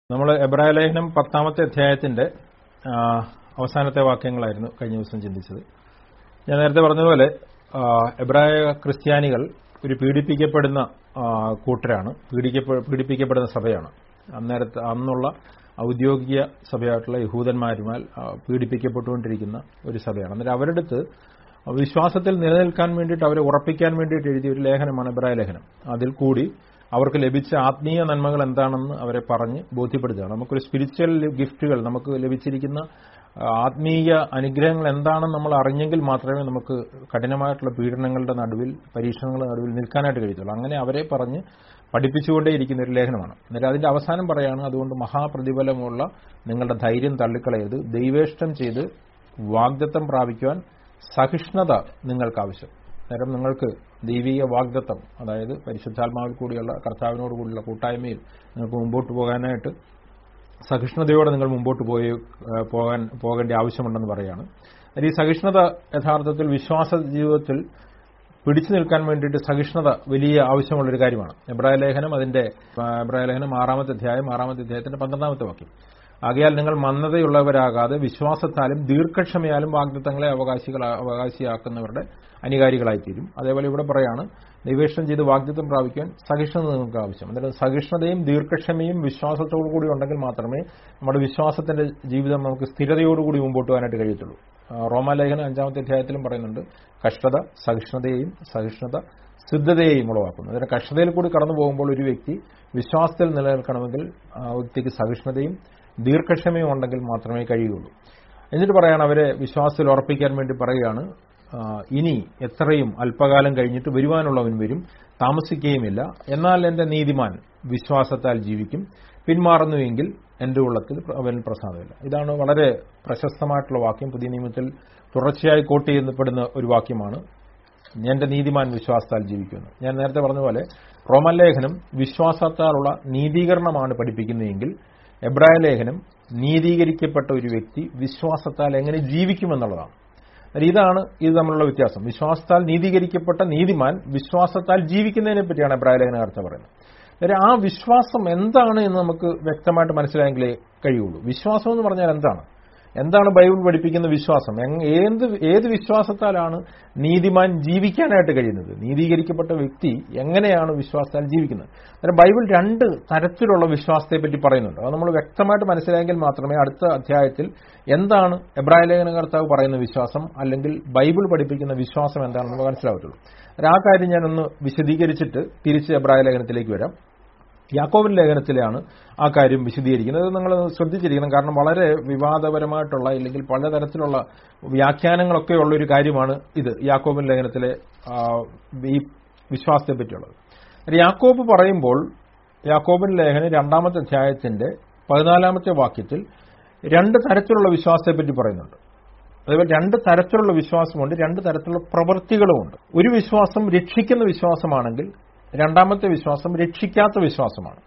നമ്മൾ എബ്രായ ലേഖനം പത്താമത്തെ അധ്യായത്തിന്റെ ആ, അവസാനത്തെ വാക്യങ്ങളായിരുന്നു കഴിഞ്ഞ ദിവസം ചിന്തിച്ചത് ഞാൻ നേരത്തെ പറഞ്ഞതുപോലെ ആ, എബ്രായ ക്രിസ്ത്യാനികൾ ഒരു പീഡിപ്പിക്കപ്പെടുന്ന ആ, കൂട്ടരാണ് പീഡിക്കപ്പെ- പീഡിപ്പിക്കപ്പെടുന്ന സഭയാണ് അന്നേരത്ത് അന്നുള്ള ഔദ്യോഗിക സഭയായിട്ടുള്ള യഹൂദന്മാരുമാൽ ആ, പീഡിപ്പിക്കപ്പെട്ടുകൊണ്ടിരിക്കുന്ന ഒരു സഭയാണ് അന്നേരം അവരുടെ അടുത്ത് വിശ്വാസത്തിൽ നിലനിൽക്കാൻ വേണ്ടിയിട്ട് അവരെ ഉറപ്പിക്കാൻ വേണ്ടിയിട്ട് എഴുതിയ ഒരു ലേഖനമാണ് എബ്രായ ലേഖനം അതിൽ കൂടി അവർക്ക് ലഭിച്ച ആത്മീയ നന്മകൾ എന്താണെന്ന് അവരെ പറഞ്ഞ് ബോധ്യപ്പെടുത്തുകയാണ് നമുക്കൊരു സ്പിരിച്വൽ ഗിഫ്റ്റുകൾ നമുക്ക് ലഭിച്ചിരിക്കുന്ന ആ, ആത്മീയ അനുഗ്രഹങ്ങൾ എന്താണെന്ന് നമ്മൾ അറിഞ്ഞെങ്കിൽ മാത്രമേ നമുക്ക് കഠിനമായിട്ടുള്ള പീഡനങ്ങളുടെ നടുവിൽ പരീക്ഷണങ്ങളുടെ നടുവിൽ നിൽക്കാനായിട്ട് കഴിയത്തുള്ളൂ അങ്ങനെ അവരെ പറഞ്ഞ് പഠിപ്പിച്ചുകൊണ്ടേയിരിക്കുന്ന ഒരു ലേഖനമാണ് എന്നിട്ട് അതിന്റെ അവസാനം പറയാണ് അതുകൊണ്ട് മഹാപ്രതിഫലമുള്ള നിങ്ങളുടെ ധൈര്യം തള്ളിക്കളയരുത് ദൈവേഷ്ടം ചെയ്ത് വാഗ്ദത്തം പ്രാപിക്കുവാൻ സഹിഷ്ണുത നിങ്ങൾക്ക് ആവശ്യം നേരം നിങ്ങൾക്ക് ദൈവിക വാഗ്ദത്തം അതായത് പരിശുദ്ധാത്മാവിൽ കൂടിയുള്ള കർത്താവിനോട് കൂടിയുള്ള കൂട്ടായ്മയിൽ നിങ്ങൾക്ക് മുമ്പോട്ട് പോകാനായിട്ട് സഹിഷ്ണുതയോടെ നിങ്ങൾ മുമ്പോട്ട് പോയി ഏഹ്, പോകാൻ പോകേണ്ട ആവശ്യമുണ്ടെന്ന് പറയാണ് എന്നാൽ ഈ സഹിഷ്ണുത യഥാർത്ഥത്തിൽ വിശ്വാസ ജീവിതത്തിൽ പിടിച്ചു നിൽക്കാൻ വേണ്ടിയിട്ട് സഹിഷ്ണുത വലിയ ആവശ്യമുള്ളൊരു കാര്യമാണ് എബ്രായ ലേഖനം അതിന്റെ ആ, എബ്രായ ലേഖനം ആറാമത്തെ അധ്യായം ആറാമത്തെ അധ്യായത്തിന്റെ പന്ത്രണ്ടാമത്തെ വാക്യം ആകയാൽ നിങ്ങൾ മന്ദതയുള്ളവരാകാതെ വിശ്വാസത്താലും ദീർഘക്ഷമയാലും വാഗ്ദത്തങ്ങളെ അവകാശികൾ അവകാശിയാക്കുന്നവരുടെ അനുകാരികളായിത്തീരും അതേപോലെ ഇവിടെ പറയാണ് നിവേഷണം ചെയ്ത് വാഗ്ദത്തം പ്രാപിക്കാൻ സഹിഷ്ണുത നിങ്ങൾക്ക് ആവശ്യം അന്നേരം സഹിഷ്ണുതയും ദീർഘക്ഷമയും വിശ്വാസത്തോടു കൂടി ഉണ്ടെങ്കിൽ മാത്രമേ നമ്മുടെ വിശ്വാസത്തിന്റെ ജീവിതം നമുക്ക് സ്ഥിരതയോടുകൂടി മുമ്പോട്ട് പോകാനായിട്ട് കഴിയത്തുള്ളൂ ആ, റോമാലേഖനം അഞ്ചാമത്തെ അധ്യായത്തിലും പറയുന്നുണ്ട് കഷ്ടത സഹിഷ്ണുതയെയും സഹിഷ്ണുത സിദ്ധതയെയും ഉളവാക്കുന്നു അതിന്റെ കഷ്ടതയിൽ കൂടി കടന്നു പോകുമ്പോൾ ഒരു വ്യക്തി വിശ്വാസത്തിൽ നിലനിൽക്കണമെങ്കിൽ ആ വ്യക്തിക്ക് സഹിഷ്ണുതയും ദീർഘക്ഷമയും ഉണ്ടെങ്കിൽ മാത്രമേ കഴിയുള്ളൂ എന്നിട്ട് പറയാണ് അവരെ വിശ്വാസത്തിൽ ഉറപ്പിക്കാൻ വേണ്ടി പറയുകയാണ് ആ, ഇനി എത്രയും അല്പകാലം കഴിഞ്ഞിട്ട് വരുവാനുള്ളവൻ വരും താമസിക്കുകയുമില്ല എന്നാൽ എന്റെ നീതിമാൻ വിശ്വാസത്താൽ ജീവിക്കും പിന്മാറുന്നുവെങ്കിൽ എന്റെ ഉള്ളത്തിൽ അവൻ പ്രസാദമില്ല ഇതാണ് വളരെ പ്രശസ്തമായിട്ടുള്ള വാക്യം പുതിയ നിയമത്തിൽ തുടർച്ചയായി കോട്ട് ചെയ്യപ്പെടുന്ന ഒരു വാക്യമാണ് എന്റെ നീതിമാൻ വിശ്വാസത്താൽ ജീവിക്കുന്നു ഞാൻ നേരത്തെ പറഞ്ഞ പോലെ റോമൻ ലേഖനം വിശ്വാസത്താലുള്ള നീതീകരണമാണ് പഠിപ്പിക്കുന്നതെങ്കിൽ എബ്രായ ലേഖനം നീതീകരിക്കപ്പെട്ട ഒരു വ്യക്തി വിശ്വാസത്താൽ എങ്ങനെ ജീവിക്കുമെന്നുള്ളതാണ് എന്നാൽ ഇതാണ് ഇത് തമ്മിലുള്ള വ്യത്യാസം വിശ്വാസത്താൽ നീതീകരിക്കപ്പെട്ട നീതിമാൻ വിശ്വാസത്താൽ ജീവിക്കുന്നതിനെ പറ്റിയാണ് എബ്രായ ലേഖനകർത്ത പറയുന്നത് അന്നേരം ആ വിശ്വാസം എന്താണ് എന്ന് നമുക്ക് വ്യക്തമായിട്ട് മനസ്സിലായെങ്കിലേ കഴിയുള്ളൂ വിശ്വാസം എന്ന് പറഞ്ഞാൽ എന്താണ് എന്താണ് ബൈബിൾ പഠിപ്പിക്കുന്ന വിശ്വാസം എങ്- ഏത് ഏത് വിശ്വാസത്താലാണ് നീതിമാൻ ജീവിക്കാനായിട്ട് കഴിയുന്നത് നീതീകരിക്കപ്പെട്ട വ്യക്തി എങ്ങനെയാണ് വിശ്വാസത്താൽ ജീവിക്കുന്നത് അന്നേരം ബൈബിൾ രണ്ട് തരത്തിലുള്ള വിശ്വാസത്തെ പറ്റി പറയുന്നുണ്ട് അത് നമ്മൾ വ്യക്തമായിട്ട് മനസ്സിലായെങ്കിൽ മാത്രമേ അടുത്ത അധ്യായത്തിൽ എന്താണ് എബ്രായ ലേഖന കർത്താവ് പറയുന്ന വിശ്വാസം അല്ലെങ്കിൽ ബൈബിൾ പഠിപ്പിക്കുന്ന വിശ്വാസം എന്താണെന്ന് നമുക്ക് മനസ്സിലാവത്തുള്ളൂ അന്നേരം ആ കാര്യം ഞാനൊന്ന് വിശദീകരിച്ചിട്ട് തിരിച്ച് എബ്രായ ലേഖനത്തിലേക്ക് വരാം യാക്കോബിൻ ലേഖനത്തിലാണ് ആ കാര്യം വിശദീകരിക്കുന്നത് അത് നിങ്ങൾ ശ്രദ്ധിച്ചിരിക്കണം കാരണം വളരെ വിവാദപരമായിട്ടുള്ള ഇല്ലെങ്കിൽ പലതരത്തിലുള്ള വ്യാഖ്യാനങ്ങളൊക്കെ ഉള്ള ഒരു കാര്യമാണ് ഇത് യാക്കോബിൻ ലേഖനത്തിലെ ആ, ഈ വിശ്വാസത്തെ പറ്റിയുള്ളത് ഒരു യാക്കോബ് പറയുമ്പോൾ യാക്കോബിൻ ലേഖനം രണ്ടാമത്തെ അധ്യായത്തിന്റെ പതിനാലാമത്തെ വാക്യത്തിൽ രണ്ട് തരത്തിലുള്ള വിശ്വാസത്തെപ്പറ്റി പറയുന്നുണ്ട് അതേപോലെ രണ്ട് തരത്തിലുള്ള വിശ്വാസമുണ്ട് രണ്ട് തരത്തിലുള്ള പ്രവൃത്തികളുമുണ്ട് ഒരു വിശ്വാസം രക്ഷിക്കുന്ന വിശ്വാസമാണെങ്കിൽ രണ്ടാമത്തെ വിശ്വാസം രക്ഷിക്കാത്ത വിശ്വാസമാണ്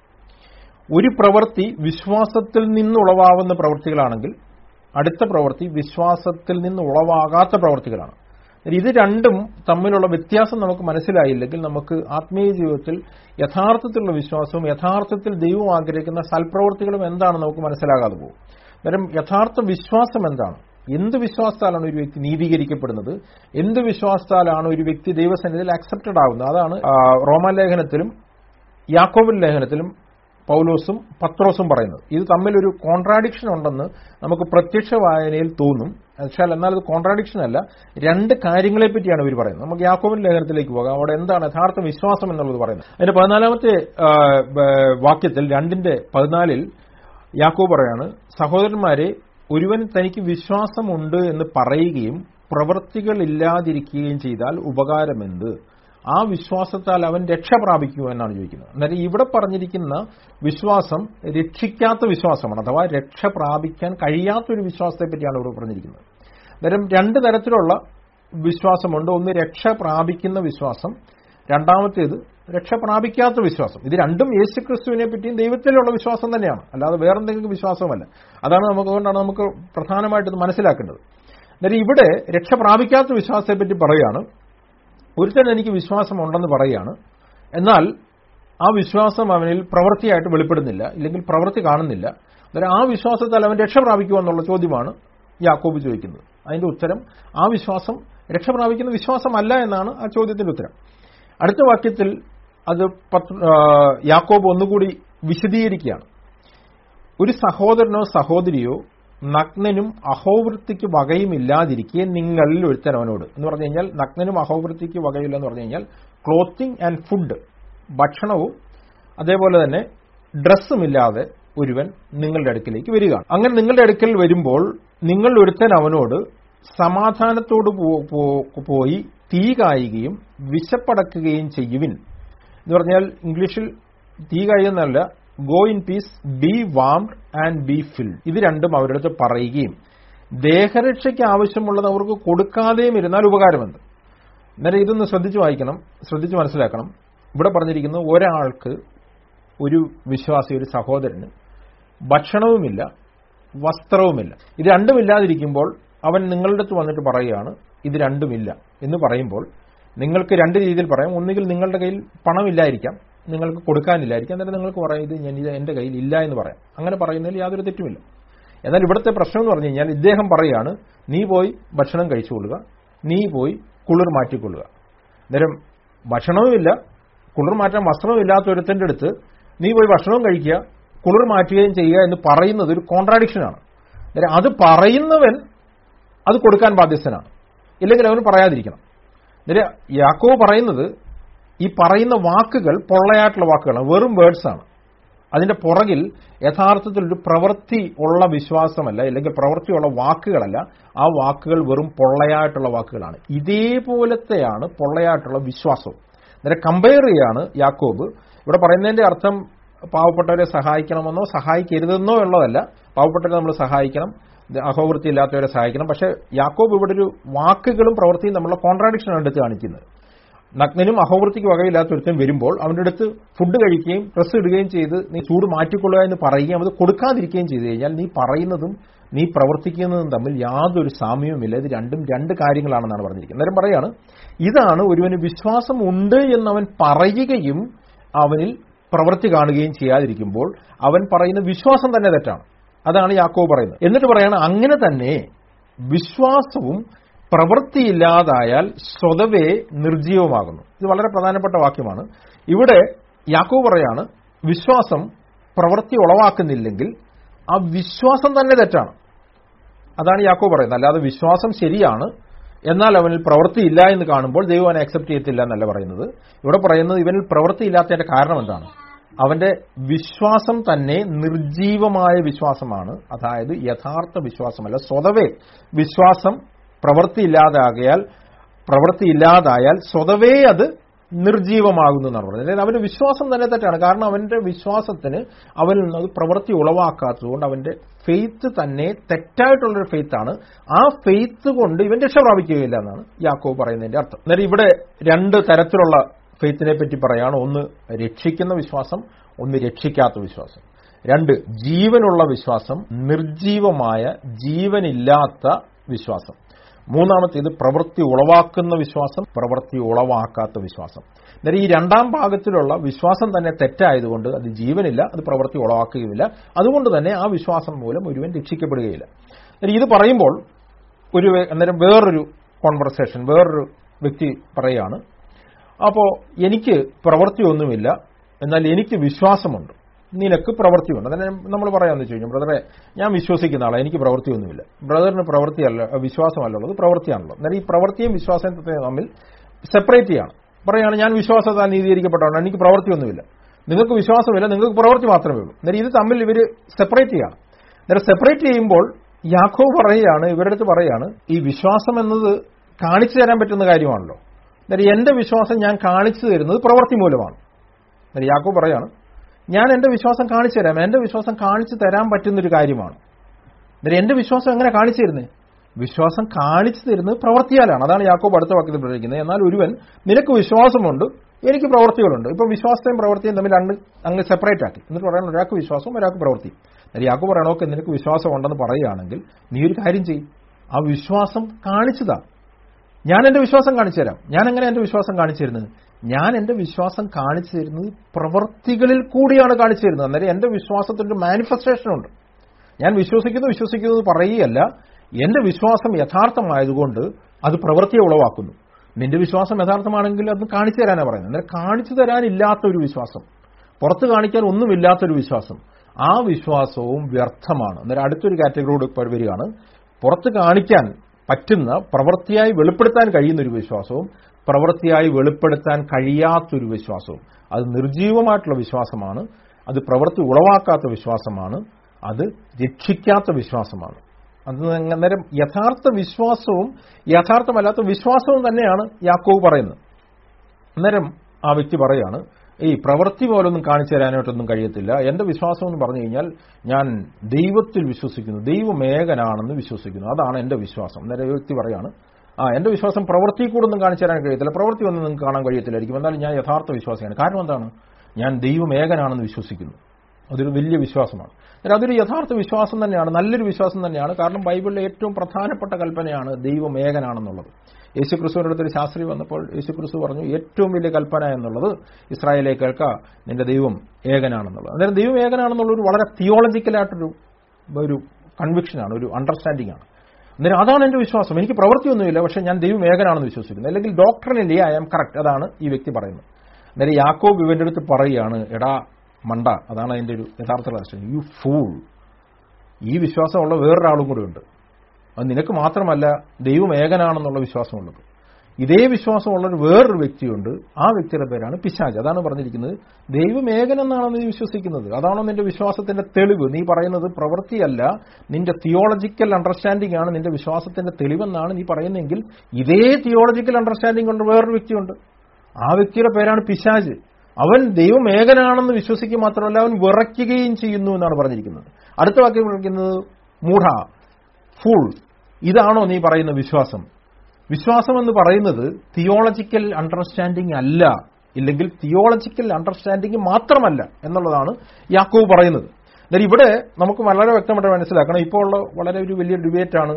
ഒരു പ്രവൃത്തി വിശ്വാസത്തിൽ നിന്നുളവാവുന്ന പ്രവൃത്തികളാണെങ്കിൽ അടുത്ത പ്രവൃത്തി വിശ്വാസത്തിൽ നിന്ന് ഉളവാകാത്ത പ്രവൃത്തികളാണ് ഇത് രണ്ടും തമ്മിലുള്ള വ്യത്യാസം നമുക്ക് മനസ്സിലായില്ലെങ്കിൽ നമുക്ക് ആത്മീയ ജീവിതത്തിൽ യഥാർത്ഥത്തിലുള്ള വിശ്വാസവും യഥാർത്ഥത്തിൽ ദൈവം ആഗ്രഹിക്കുന്ന സൽപ്രവൃത്തികളും എന്താണെന്ന് നമുക്ക് മനസ്സിലാകാതെ പോകും അന്നേരം യഥാർത്ഥ വിശ്വാസം എന്താണ് എന്ത് വിശ്വാസത്താലാണ് ഒരു വ്യക്തി നീതീകരിക്കപ്പെടുന്നത് എന്ത് വിശ്വാസത്താലാണ് ഒരു വ്യക്തി ദൈവസന്നിധിയിൽ അക്സെപ്റ്റഡ് ആകുന്നത് അതാണ് ആ, റോമാലേഖനത്തിലും യാക്കോബിൻ ലേഖനത്തിലും പൗലോസും പത്രോസും പറയുന്നത് ഇത് തമ്മിലൊരു കോൺട്രാഡിക്ഷൻ ഉണ്ടെന്ന് നമുക്ക് പ്രത്യക്ഷ വായനയിൽ തോന്നും പക്ഷേ എന്നാൽ അത് കോൺട്രാഡിക്ഷൻ അല്ല രണ്ട് കാര്യങ്ങളെ പറ്റിയാണ് ഇവർ പറയുന്നത് നമുക്ക് യാക്കോബിൻ ലേഖനത്തിലേക്ക് പോകാം അവിടെ എന്താണ് യഥാർത്ഥ വിശ്വാസം എന്നുള്ളത് പറയുന്നത് അതിന്റെ പതിനാലാമത്തെ ആ, ബ- വാക്യത്തിൽ രണ്ടിന്റെ പതിനാലിൽ യാക്കോബ് പറയാണ് സഹോദരന്മാരെ ഒരുവൻ തനിക്ക് വിശ്വാസമുണ്ട് എന്ന് പറയുകയും പ്രവൃത്തികൾ ഇല്ലാതിരിക്കുകയും ചെയ്താൽ ഉപകാരമെന്ത് ആ വിശ്വാസത്താൽ അവൻ രക്ഷ പ്രാപിക്കുമോ എന്നാണ് ചോദിക്കുന്നത് അന്നേരം ഇവിടെ പറഞ്ഞിരിക്കുന്ന വിശ്വാസം രക്ഷിക്കാത്ത വിശ്വാസമാണ് അഥവാ രക്ഷ പ്രാപിക്കാൻ കഴിയാത്തൊരു വിശ്വാസത്തെ പറ്റിയാണ് ഇവിടെ പറഞ്ഞിരിക്കുന്നത് അന്നേരം രണ്ട് തരത്തിലുള്ള വിശ്വാസമുണ്ട് ഒന്ന് രക്ഷ പ്രാപിക്കുന്ന വിശ്വാസം രണ്ടാമത്തേത് രക്ഷ പ്രാപിക്കാത്ത വിശ്വാസം ഇത് രണ്ടും യേശുക്രിസ്തുവിനെ പറ്റിയും ദൈവത്തിലുള്ള വിശ്വാസം തന്നെയാണ് അല്ലാതെ വേറെന്തെങ്കിലും വിശ്വാസമല്ല അതാണ് നമുക്ക് അതുകൊണ്ടാണ് നമുക്ക് പ്രധാനമായിട്ട് ഇത് മനസ്സിലാക്കേണ്ടത് അന്നേരം ഇവിടെ രക്ഷ പ്രാപിക്കാത്ത വിശ്വാസത്തെ പറ്റി പറയുകയാണ് ഒരുത്തൻ എനിക്ക് വിശ്വാസമുണ്ടെന്ന് പറയുകയാണ് എന്നാൽ ആ വിശ്വാസം അവനിൽ പ്രവൃത്തിയായിട്ട് വെളിപ്പെടുന്നില്ല ഇല്ലെങ്കിൽ പ്രവൃത്തി കാണുന്നില്ല അന്നേരം ആ വിശ്വാസത്താൽ അവൻ രക്ഷ പ്രാപിക്കുമോ എന്നുള്ള ചോദ്യമാണ് യാക്കോബ് ചോദിക്കുന്നത് അതിന്റെ ഉത്തരം ആ വിശ്വാസം രക്ഷ പ്രാപിക്കുന്ന വിശ്വാസമല്ല എന്നാണ് ആ ചോദ്യത്തിന്റെ ഉത്തരം അടുത്ത വാക്യത്തിൽ അത് പത്ത് ആ, യാക്കോബ് ഒന്നുകൂടി വിശദീകരിക്കുകയാണ് ഒരു സഹോദരനോ സഹോദരിയോ നഗ്നനും അഹോവൃത്തിക്ക് വകയുമില്ലാതിരിക്കെ നിങ്ങളിൽ ഒരുത്തനവനോട് എന്ന് പറഞ്ഞു കഴിഞ്ഞാൽ നഗ്നനും അഹോവൃത്തിക്ക് വകയില്ല എന്ന് പറഞ്ഞു കഴിഞ്ഞാൽ ക്ലോത്തിങ് ആൻഡ് ഫുഡ് ഭക്ഷണവും അതേപോലെ തന്നെ ഡ്രസ്സുമില്ലാതെ ഒരുവൻ നിങ്ങളുടെ അടുക്കിലേക്ക് വരികയാണ് അങ്ങനെ നിങ്ങളുടെ അടുക്കൽ വരുമ്പോൾ നിങ്ങൾ ഒരുത്തൻ അവനോട് സമാധാനത്തോട് പോ- പോ- പോയി തീ കായുകയും വിശപ്പടക്കുകയും ചെയ്യുവിൻ എന്ന് പറഞ്ഞാൽ ഇംഗ്ലീഷിൽ തീ കായുന്നല്ല go in peace be warmed and be filled ഇത് രണ്ടും അവരുടെ അടുത്ത് പറയുകയും ദേഹരക്ഷയ്ക്ക് ആവശ്യമുള്ളത് അവർക്ക് കൊടുക്കാതെയും ഇരുന്നാൽ ഉപകാരമുണ്ട് അന്നേരം ഇതൊന്ന് ശ്രദ്ധിച്ചു വായിക്കണം ശ്രദ്ധിച്ചു മനസ്സിലാക്കണം ഇവിടെ പറഞ്ഞിരിക്കുന്നത് ഒരാൾക്ക് ഒരു വിശ്വാസി ഒരു സഹോദരന് ഭക്ഷണവുമില്ല വസ്ത്രവുമില്ല ഇത് രണ്ടുമില്ലാതിരിക്കുമ്പോൾ അവൻ നിങ്ങളുടെ അടുത്ത് വന്നിട്ട് പറയുകയാണ് ഇത് രണ്ടുമില്ല എന്ന് പറയുമ്പോൾ നിങ്ങൾക്ക് രണ്ട് രീതിയിൽ പറയാം ഒന്നുകിൽ നിങ്ങളുടെ കയ്യിൽ പണമില്ലായിരിക്കാം നിങ്ങൾക്ക് കൊടുക്കാനില്ലായിരിക്കാം എന്നിട്ട് നിങ്ങൾക്ക് പറയാം ഇത് ഞാൻ ഇത് എന്റെ കയ്യിൽ ഇല്ല എന്ന് പറയാം അങ്ങനെ പറയുന്നതിൽ യാതൊരു തെറ്റുമില്ല എന്നാൽ ഇവിടുത്തെ പ്രശ്നം എന്ന് പറഞ്ഞു കഴിഞ്ഞാൽ ഇദ്ദേഹം പറയാണ് നീ പോയി ഭക്ഷണം കഴിച്ചുകൊള്ളുക നീ പോയി കുളിർ മാറ്റിക്കൊള്ളുക അന്നേരം ഭക്ഷണവുമില്ല കുളിർ മാറ്റാൻ വസ്ത്രവും ഇല്ലാത്ത ഒരുത്തന്റെ അടുത്ത് നീ പോയി ഭക്ഷണവും കഴിക്കുക കുളിർ മാറ്റുകയും ചെയ്യുക എന്ന് പറയുന്നത് ഒരു കോൺട്രാഡിക്ഷനാണ് അന്നേരം അത് പറയുന്നവൻ അത് കൊടുക്കാൻ ബാധ്യസ്ഥനാണ് ഇല്ലെങ്കിൽ അവന് പറയാതിരിക്കണം അന്നേരം യാക്കോ പറയുന്നത് ഈ പറയുന്ന വാക്കുകൾ പൊള്ളയായിട്ടുള്ള വാക്കുകളാണ് വെറും വേർഡ്സ് ആണ് അതിന്റെ പുറകിൽ യഥാർത്ഥത്തിൽ ഒരു പ്രവൃത്തി ഉള്ള വിശ്വാസമല്ല അല്ലെങ്കിൽ പ്രവൃത്തിയുള്ള വാക്കുകളല്ല ആ വാക്കുകൾ വെറും പൊള്ളയായിട്ടുള്ള വാക്കുകളാണ് ഇതേപോലത്തെയാണ് പൊള്ളയായിട്ടുള്ള വിശ്വാസം അന്നേരം കമ്പയർ ചെയ്യാണ് യാക്കോബ് ഇവിടെ പറയുന്നതിന്റെ അർത്ഥം പാവപ്പെട്ടവരെ സഹായിക്കണമെന്നോ സഹായിക്കരുതെന്നോ ഉള്ളതല്ല പാവപ്പെട്ടവരെ നമ്മൾ സഹായിക്കണം ഇത് അഹോവൃത്തി ഇല്ലാത്തവരെ സഹായിക്കണം പക്ഷേ യാക്കോബ് ഇവിടെ ഒരു വാക്കുകളും പ്രവൃത്തിയും തമ്മിലുള്ള കോൺട്രാഡിക്ഷനാണ് എടുത്ത് കാണിക്കുന്നത് നഗ്നനും അഹോവൃത്തിക്ക് വകയില്ലാത്ത ഒരുത്തൻ വരുമ്പോൾ അവന്റെ അടുത്ത് ഫുഡ് കഴിക്കുകയും ഡ്രസ്സ് ഇടുകയും ചെയ്ത് നീ ചൂട് മാറ്റിക്കൊള്ളുക എന്ന് പറയുകയും അത് കൊടുക്കാതിരിക്കുകയും ചെയ്തു കഴിഞ്ഞാൽ നീ പറയുന്നതും നീ പ്രവർത്തിക്കുന്നതും തമ്മിൽ യാതൊരു സാമ്യവുമില്ല ഇത് രണ്ടും രണ്ട് കാര്യങ്ങളാണെന്നാണ് പറഞ്ഞിരിക്കുന്നത് അന്നേരം പറയാണ് ഇതാണ് ഒരുവന് വിശ്വാസം ഉണ്ട് എന്നവൻ പറയുകയും അവനിൽ പ്രവൃത്തി കാണുകയും ചെയ്യാതിരിക്കുമ്പോൾ അവൻ പറയുന്ന വിശ്വാസം തന്നെ തെറ്റാണ് അതാണ് യാക്കോബ് പറയുന്നത് എന്നിട്ട് പറയാണ് അങ്ങനെ തന്നെ വിശ്വാസവും പ്രവൃത്തിയില്ലാതായാൽ സ്വതവേ നിർജീവമാകുന്നു ഇത് വളരെ പ്രധാനപ്പെട്ട വാക്യമാണ് ഇവിടെ യാക്കോബ് പറയാണ് വിശ്വാസം പ്രവൃത്തി ഉളവാക്കുന്നില്ലെങ്കിൽ ആ വിശ്വാസം തന്നെ തെറ്റാണ് അതാണ് യാക്കോ പറയുന്നത് അല്ലാതെ വിശ്വാസം ശരിയാണ് എന്നാൽ അവനിൽ പ്രവൃത്തിയില്ല എന്ന് കാണുമ്പോൾ ദൈവം അവനെ അക്സെപ്റ്റ് ചെയ്യത്തില്ല എന്നല്ല പറയുന്നത് ഇവിടെ പറയുന്നത് ഇവനിൽ പ്രവൃത്തിയില്ലാത്തതിന്റെ കാരണം എന്താണ് അവന്റെ വിശ്വാസം തന്നെ നിർജീവമായ വിശ്വാസമാണ് അതായത് യഥാർത്ഥ വിശ്വാസമല്ല സ്വതവേ വിശ്വാസം പ്രവൃത്തിയില്ലാതാകയാൽ പ്രവൃത്തിയില്ലാതായാൽ സ്വതവേ അത് നിർജീവമാകുന്നു എന്നാണ് പറയുന്നത് അതായത് അവന്റെ വിശ്വാസം തന്നെ തെറ്റാണ് കാരണം അവന്റെ വിശ്വാസത്തിന് അവനിൽ നിന്ന് അത് പ്രവൃത്തി ഉളവാക്കാത്തതുകൊണ്ട് അവന്റെ ഫെയ്ത്ത് തന്നെ തെറ്റായിട്ടുള്ളൊരു ഫെയ്ത്താണ് ആ ഫെയ്ത്ത് കൊണ്ട് ഇവൻ രക്ഷ പ്രാപിക്കുകയില്ല എന്നാണ് യാക്കോ പറയുന്നതിന്റെ അർത്ഥം അന്നേരം ഇവിടെ രണ്ട് തരത്തിലുള്ള ഫെയ്ത്തിനെ പറ്റി പറയാണ് ഒന്ന് രക്ഷിക്കുന്ന വിശ്വാസം ഒന്ന് രക്ഷിക്കാത്ത വിശ്വാസം രണ്ട് ജീവനുള്ള വിശ്വാസം നിർജീവമായ ജീവനില്ലാത്ത വിശ്വാസം മൂന്നാമത്തേത് പ്രവൃത്തി ഉളവാക്കുന്ന വിശ്വാസം പ്രവൃത്തി ഉളവാക്കാത്ത വിശ്വാസം അന്നേരം ഈ രണ്ടാം ഭാഗത്തിലുള്ള വിശ്വാസം തന്നെ തെറ്റായതുകൊണ്ട് അത് ജീവനില്ല അത് പ്രവൃത്തി ഉളവാക്കുകയുമില്ല അതുകൊണ്ട് തന്നെ ആ വിശ്വാസം മൂലം ഒരുവൻ രക്ഷിക്കപ്പെടുകയില്ല അന്നേരം ഇത് പറയുമ്പോൾ ഒരു വേ- അന്നേരം വേറൊരു കോൺവെർസേഷൻ വേറൊരു വ്യക്തി പറയാണ് അപ്പോൾ എനിക്ക് പ്രവൃത്തിയൊന്നുമില്ല എന്നാൽ എനിക്ക് വിശ്വാസമുണ്ട് നിനക്ക് പ്രവൃത്തിയുണ്ട് അന്നേരം നമ്മൾ പറയാമെന്ന് വെച്ച് കഴിഞ്ഞാൽ ബ്രദറെ ഞാൻ വിശ്വസിക്കുന്ന ആളാണ് എനിക്ക് പ്രവൃത്തിയൊന്നുമില്ല ബ്രദറിന് പ്രവൃത്തിയല്ല വിശ്വാസമല്ല ഉള്ളത് പ്രവൃത്തിയാണുള്ളത് അന്നേരം ഈ പ്രവൃത്തിയും വിശ്വാസവും തമ്മിൽ സെപ്പറേറ്റ് ചെയ്യാണ് പറയാണ് ഞാൻ വിശ്വാസത്താൽ നീതീകരിക്കപ്പെട്ടതാണ് എനിക്ക് പ്രവൃത്തിയൊന്നുമില്ല നിങ്ങൾക്ക് വിശ്വാസമില്ല നിങ്ങൾക്ക് പ്രവൃത്തി മാത്രമേ ഉള്ളൂ അന്നേരം ഇത് തമ്മിൽ ഇവർ സെപ്പറേറ്റ് ചെയ്യാണ് അന്നേരം സെപ്പറേറ്റ് ചെയ്യുമ്പോൾ യാക്കോ പറയുകയാണ് ഇവരുടെ അടുത്ത് പറയാണ് ഈ വിശ്വാസം എന്നത് കാണിച്ചു തരാൻ പറ്റുന്ന കാര്യമാണല്ലോ അന്നേരം എന്റെ വിശ്വാസം ഞാൻ കാണിച്ചു തരുന്നത് പ്രവൃത്തി മൂലമാണ് അന്നേരം യാക്കോ പറയാണ് ഞാൻ എന്റെ വിശ്വാസം കാണിച്ചു തരാം എന്റെ വിശ്വാസം കാണിച്ചു തരാൻ പറ്റുന്നൊരു കാര്യമാണ് അന്നേരം എന്റെ വിശ്വാസം എങ്ങനെ കാണിച്ചു തരുന്നത് വിശ്വാസം കാണിച്ചു തരുന്നത് പ്രവൃത്തിയാലാണ് അതാണ് യാക്കോബ് അടുത്ത വാക്യത്തിൽ പ്രയോഗിക്കുന്നത് എന്നാൽ ഒരുവൻ നിനക്ക് വിശ്വാസമുണ്ട് എനിക്ക് പ്രവൃത്തികളുണ്ട് ഇപ്പൊ വിശ്വാസത്തെയും പ്രവൃത്തിയും തമ്മിൽ അങ്ങ് അങ്ങ് സെപ്പറേറ്റ് ആക്കി എന്നിട്ട് പറയണം ഒരാൾക്ക് വിശ്വാസവും ഒരാൾക്ക് പ്രവൃത്തി അന്നേരം യാക്കോബ് പറയണോ ഓക്കെ നിനക്ക് വിശ്വാസം ഉണ്ടെന്ന് പറയുകയാണെങ്കിൽ നീ ഒരു കാര്യം ചെയ്യും ആ വിശ്വാസം കാണിച്ചതാ ഞാൻ എന്റെ വിശ്വാസം കാണിച്ചു തരാം ഞാൻ എങ്ങനെ എന്റെ വിശ്വാസം കാണിച്ചു തരുന്നത് ഞാൻ എന്റെ വിശ്വാസം കാണിച്ചു തരുന്നത് പ്രവൃത്തികളിൽ കൂടിയാണ് കാണിച്ചു തരുന്നത് അന്നേരം എന്റെ വിശ്വാസത്തിന്റെ മാനിഫെസ്റ്റേഷൻ ഉണ്ട് ഞാൻ വിശ്വസിക്കുന്നു വിശ്വസിക്കുന്നു പറയുകയല്ല എന്റെ വിശ്വാസം യഥാർത്ഥമായതുകൊണ്ട് അത് പ്രവൃത്തിയെ ഉളവാക്കുന്നു നിന്റെ വിശ്വാസം യഥാർത്ഥമാണെങ്കിൽ അത് കാണിച്ചു തരാനാണ് പറയുന്നത് അന്നേരം കാണിച്ചു തരാനില്ലാത്ത ഒരു വിശ്വാസം പുറത്ത് കാണിക്കാൻ ഒന്നുമില്ലാത്തൊരു വിശ്വാസം ആ വിശ്വാസവും വ്യർത്ഥമാണ് അന്നേരം അടുത്തൊരു കാറ്റഗറിയോട് വരികയാണ് പുറത്ത് കാണിക്കാൻ പറ്റുന്ന പ്രവൃത്തിയായി വെളിപ്പെടുത്താൻ കഴിയുന്ന ഒരു വിശ്വാസവും പ്രവൃത്തിയായി വെളിപ്പെടുത്താൻ കഴിയാത്തൊരു വിശ്വാസവും അത് നിർജീവമായിട്ടുള്ള വിശ്വാസമാണ് അത് പ്രവൃത്തി ഉളവാക്കാത്ത വിശ്വാസമാണ് അത് രക്ഷിക്കാത്ത വിശ്വാസമാണ് അത് അന്നേരം യഥാർത്ഥ വിശ്വാസവും യഥാർത്ഥമല്ലാത്ത വിശ്വാസവും തന്നെയാണ് യാക്കോവ് പറയുന്നത് അന്നേരം ആ വ്യക്തി പറയാണ് ഈ പ്രവൃത്തി പോലൊന്നും കാണിച്ചു തരാനായിട്ടൊന്നും കഴിയത്തില്ല എന്റെ വിശ്വാസം എന്ന് പറഞ്ഞു കഴിഞ്ഞാൽ ഞാൻ ദൈവത്തിൽ വിശ്വസിക്കുന്നു ദൈവമേകനാണെന്ന് വിശ്വസിക്കുന്നു അതാണ് എന്റെ വിശ്വാസം അന്നേരം ഈ വ്യക്തി പറയാണ് ആ എന്റെ വിശ്വാസം പ്രവൃത്തി കൂടൊന്നും കാണിച്ചു തരാൻ കഴിയത്തില്ല പ്രവൃത്തി ഒന്നും നിങ്ങൾക്ക് കാണാൻ കഴിയത്തില്ലായിരിക്കും എന്നാലും ഞാൻ യഥാർത്ഥ വിശ്വാസിയാണ് കാരണം എന്താണ് ഞാൻ ദൈവമേകനാണെന്ന് വിശ്വസിക്കുന്നു അതൊരു വലിയ വിശ്വാസമാണ് അന്നേരം അതൊരു യഥാർത്ഥ വിശ്വാസം തന്നെയാണ് നല്ലൊരു വിശ്വാസം തന്നെയാണ് കാരണം ബൈബിളിലെ ഏറ്റവും പ്രധാനപ്പെട്ട കൽപ്പനയാണ് ദൈവം ഏകനാണെന്നുള്ളത് യേശുക്രിസ്തുവിന്റെ അടുത്തൊരു ശാസ്ത്രി വന്നപ്പോൾ യേശുക്രിസ്തു പറഞ്ഞു ഏറ്റവും വലിയ കൽപ്പന എന്നുള്ളത് ഇസ്രായേലെ കേൾക്ക നിന്റെ ദൈവം ഏകനാണെന്നുള്ളത് അന്നേരം ദൈവം ഏകനാണെന്നുള്ള ഒരു വളരെ തിയോളജിക്കലായിട്ടൊരു ഒരു കൺവിക്ഷനാണ് ഒരു അണ്ടർസ്റ്റാൻഡിംഗ് ആണ് അന്നേരം അതാണ് എന്റെ വിശ്വാസം എനിക്ക് പ്രവൃത്തിയൊന്നുമില്ല പക്ഷേ ഞാൻ ദൈവം ഏകനാണെന്ന് വിശ്വസിക്കുന്നു അല്ലെങ്കിൽ ഡോക്ടറിനില്ലേ ഐ ആം കറക്റ്റ് അതാണ് ഈ വ്യക്തി പറയുന്നത് അന്നേരം യാക്കോബ് ഇവന്റെ അടുത്ത് പറയുകയാണ് എടാ മണ്ട അതാണ് അതിന്റെ ഒരു യഥാർത്ഥ രാഷ്ട്രം യു ഫൂൾ ഈ വിശ്വാസമുള്ള വേറൊരാളും കൂടെ ഉണ്ട് അത് നിനക്ക് മാത്രമല്ല ദൈവം ഏകനാണെന്നുള്ള വിശ്വാസമുള്ളത് ഇതേ വിശ്വാസമുള്ള ഒരു വേറൊരു വ്യക്തിയുണ്ട് ആ വ്യക്തിയുടെ പേരാണ് പിശാജ് അതാണ് പറഞ്ഞിരിക്കുന്നത് ദൈവം ഏകനെന്നാണ് നീ വിശ്വസിക്കുന്നത് അതാണോ നിന്റെ വിശ്വാസത്തിന്റെ തെളിവ് നീ പറയുന്നത് പ്രവൃത്തിയല്ല നിന്റെ തിയോളജിക്കൽ അണ്ടർസ്റ്റാൻഡിംഗ് ആണ് നിന്റെ വിശ്വാസത്തിന്റെ തെളിവെന്നാണ് നീ പറയുന്നതെങ്കിൽ ഇതേ തിയോളജിക്കൽ അണ്ടർസ്റ്റാൻഡിംഗ് കൊണ്ട് വേറൊരു വ്യക്തിയുണ്ട് ആ വ്യക്തിയുടെ പേരാണ് പിശാജ് അവൻ ദൈവം ഏകനാണെന്ന് വിശ്വസിക്കുക മാത്രമല്ല അവൻ വിറയ്ക്കുകയും ചെയ്യുന്നു എന്നാണ് പറഞ്ഞിരിക്കുന്നത് അടുത്ത വാക്യം വിളിക്കുന്നത് മൂഢ ഫൂൾ ഇതാണോ നീ പറയുന്ന വിശ്വാസം വിശ്വാസം എന്ന് പറയുന്നത് തിയോളജിക്കൽ അണ്ടർസ്റ്റാൻഡിംഗ് അല്ല ഇല്ലെങ്കിൽ തിയോളജിക്കൽ അണ്ടർസ്റ്റാൻഡിംഗ് മാത്രമല്ല എന്നുള്ളതാണ് യാക്കോവ് പറയുന്നത് എന്നാൽ ഇവിടെ നമുക്ക് വളരെ വ്യക്തമായിട്ട് മനസ്സിലാക്കണം ഇപ്പോൾ ഉള്ള വളരെ ഒരു വലിയ ഡിബേറ്റാണ്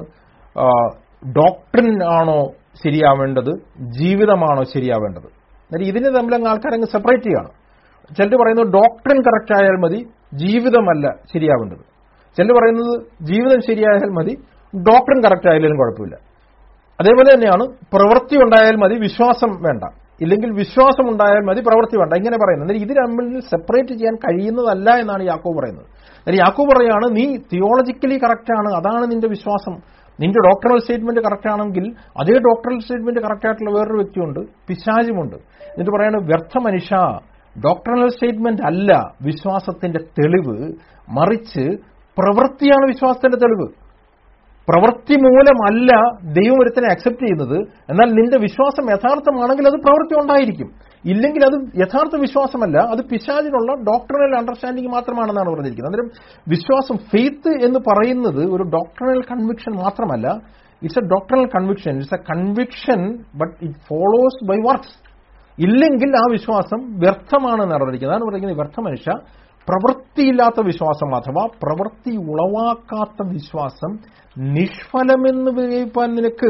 ഡോക്ടറിൻ ആണോ ശരിയാവേണ്ടത് ജീവിതമാണോ ശരിയാവേണ്ടത് എന്നാൽ ഇതിന് തമ്മിൽ അങ്ങ് ആൾക്കാരങ്ങ് സെപ്പറേറ്റ് ചെയ്യണം ചിലർ പറയുന്നത് ഡോക്ടറിൻ കറക്റ്റ് ആയാൽ മതി ജീവിതമല്ല ശരിയാവേണ്ടത് ചിലർ പറയുന്നത് ജീവിതം ശരിയായാൽ മതി ഡോക്ടറിൻ കറക്റ്റ് ആയാലും കുഴപ്പമില്ല അതേപോലെ തന്നെയാണ് പ്രവൃത്തി ഉണ്ടായാൽ മതി വിശ്വാസം വേണ്ട ഇല്ലെങ്കിൽ വിശ്വാസം ഉണ്ടായാൽ മതി പ്രവൃത്തി വേണ്ട ഇങ്ങനെ പറയുന്നത് എന്നാൽ ഇത് തമ്മിൽ സെപ്പറേറ്റ് ചെയ്യാൻ കഴിയുന്നതല്ല എന്നാണ് യാക്കോ പറയുന്നത് എന്നാൽ യാക്കോ പറയാണ് നീ തിയോളജിക്കലി കറക്റ്റ് ആണ് അതാണ് നിന്റെ വിശ്വാസം നിന്റെ ഡോക്ടറൽ സ്റ്റേറ്റ്മെന്റ് കറക്റ്റ് ആണെങ്കിൽ അതേ ഡോക്ടറൽ സ്റ്റേറ്റ്മെന്റ് കറക്റ്റ് ആയിട്ടുള്ള വേറൊരു വ്യക്തിയുണ്ട് പിശാചുമുണ്ട് എന്നിട്ട് പറയുന്നത് വ്യർത്ഥ മനുഷ്യ ഡോക്ടറൽ സ്റ്റേറ്റ്മെന്റ് അല്ല വിശ്വാസത്തിന്റെ തെളിവ് മറിച്ച് പ്രവൃത്തിയാണ് വിശ്വാസത്തിന്റെ തെളിവ് പ്രവൃത്തി മൂലമല്ല ദൈവം ഒരുത്തനെ അക്സെപ്റ്റ് ചെയ്യുന്നത് എന്നാൽ നിന്റെ വിശ്വാസം യഥാർത്ഥമാണെങ്കിൽ അത് പ്രവൃത്തി ഉണ്ടായിരിക്കും ഇല്ലെങ്കിൽ അത് യഥാർത്ഥ വിശ്വാസമല്ല അത് പിശാചിനുള്ള ഡോക്ടറൽ അണ്ടർസ്റ്റാൻഡിംഗ് മാത്രമാണെന്നാണ് പറഞ്ഞിരിക്കുന്നത് അന്നേരം വിശ്വാസം ഫെയ്ത്ത് എന്ന് പറയുന്നത് ഒരു ഡോക്ടറൽ കൺവിക്ഷൻ മാത്രമല്ല it's a doctoral conviction it's a conviction but it follows by works ഇല്ലെങ്കിൽ ആ വിശ്വാസം വ്യർത്ഥമാണെന്നാണ് പറഞ്ഞിരിക്കുന്നത് അതാണ് പറയുന്നത് വ്യർത്ഥ മനുഷ്യ പ്രവൃത്തിയില്ലാത്ത വിശ്വാസം അഥവാ പ്രവൃത്തി ഉളവാക്കാത്ത വിശ്വാസം നിഷ്ഫലമെന്ന് വിജയിപ്പാൻ നിനക്ക്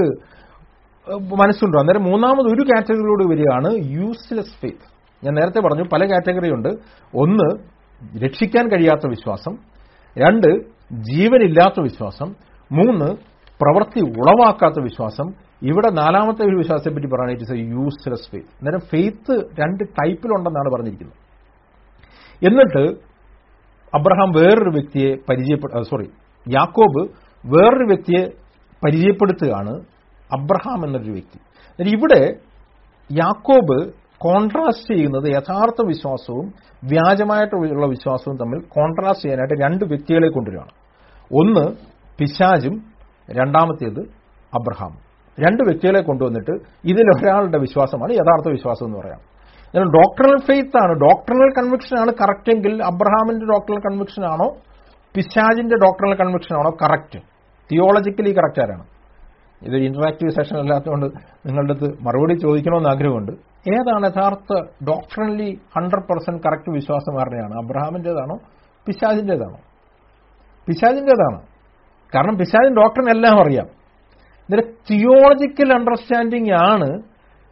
മനസ്സുണ്ടോ അന്നേരം മൂന്നാമത് ഒരു കാറ്റഗറിയോട് വരികയാണ് യൂസ്ലെസ് ഫെയ്ത്ത് ഞാൻ നേരത്തെ പറഞ്ഞു പല കാറ്റഗറി ഉണ്ട് ഒന്ന് രക്ഷിക്കാൻ കഴിയാത്ത വിശ്വാസം രണ്ട് ജീവനില്ലാത്ത വിശ്വാസം മൂന്ന് പ്രവൃത്തി ഉളവാക്കാത്ത വിശ്വാസം ഇവിടെ നാലാമത്തെ ഒരു വിശ്വാസത്തെ പറ്റി പറയുന്നത് it is a useless faith അന്നേരം ഫെയ്ത്ത് രണ്ട് ടൈപ്പിലുണ്ടെന്നാണ് പറഞ്ഞിരിക്കുന്നത് എന്നിട്ട് അബ്രഹാം വേറൊരു വ്യക്തിയെ പരിചയപ്പെടു സോറി യാക്കോബ് വേറൊരു വ്യക്തിയെ പരിചയപ്പെടുത്തുകയാണ് അബ്രഹാം എന്നൊരു വ്യക്തി ഇവിടെ യാക്കോബ് കോൺട്രാസ്റ്റ് ചെയ്യുന്നത് യഥാർത്ഥ വിശ്വാസവും വ്യാജമായിട്ടുള്ള വിശ്വാസവും തമ്മിൽ കോൺട്രാസ്റ്റ് ചെയ്യാനായിട്ട് രണ്ട് വ്യക്തികളെ കൊണ്ടുവരികയാണ് ഒന്ന് പിശാജും രണ്ടാമത്തേത് അബ്രഹാം രണ്ട് വ്യക്തികളെ കൊണ്ടുവന്നിട്ട് ഇതിൽ ഒരാളുടെ വിശ്വാസമാണ് യഥാർത്ഥ വിശ്വാസം എന്ന് പറയാം ഡോക്ടറൽ ഫെയ്ത്ത് ആണ് ഡോക്ടറൽ കൺവിക്ഷൻ ആണ് കറക്റ്റ് എങ്കിൽ അബ്രഹാമിന്റെ ഡോക്ടറൽ കൺവിക്ഷൻ ആണോ പിശാജിന്റെ ഡോക്ടറൽ കൺവിക്ഷൻ ആണോ കറക്റ്റ് തിയോളജിക്കലി കറക്റ്റ് ആരാണ് ഇതൊരു ഇന്ററാക്റ്റീവ് സെഷൻ അല്ലാത്തതുകൊണ്ട് നിങ്ങളുടെ അടുത്ത് മറുപടി ചോദിക്കണമെന്ന് ആഗ്രഹമുണ്ട് ഏതാണ് യഥാർത്ഥ ഡോക്ടറലി ഹൺഡ്രഡ് പെർസെന്റ് കറക്റ്റ് വിശ്വാസം ആരുടെയാണ് അബ്രഹാമിന്റേതാണോ പിശാജിന്റേതാണോ പിശാജിന്റേതാണ് കാരണം പിശാജിൻ ഡോക്ടറിനെല്ലാം അറിയാം ഇതിന്റെ തിയോളജിക്കൽ അണ്ടർസ്റ്റാൻഡിംഗ് ആണ്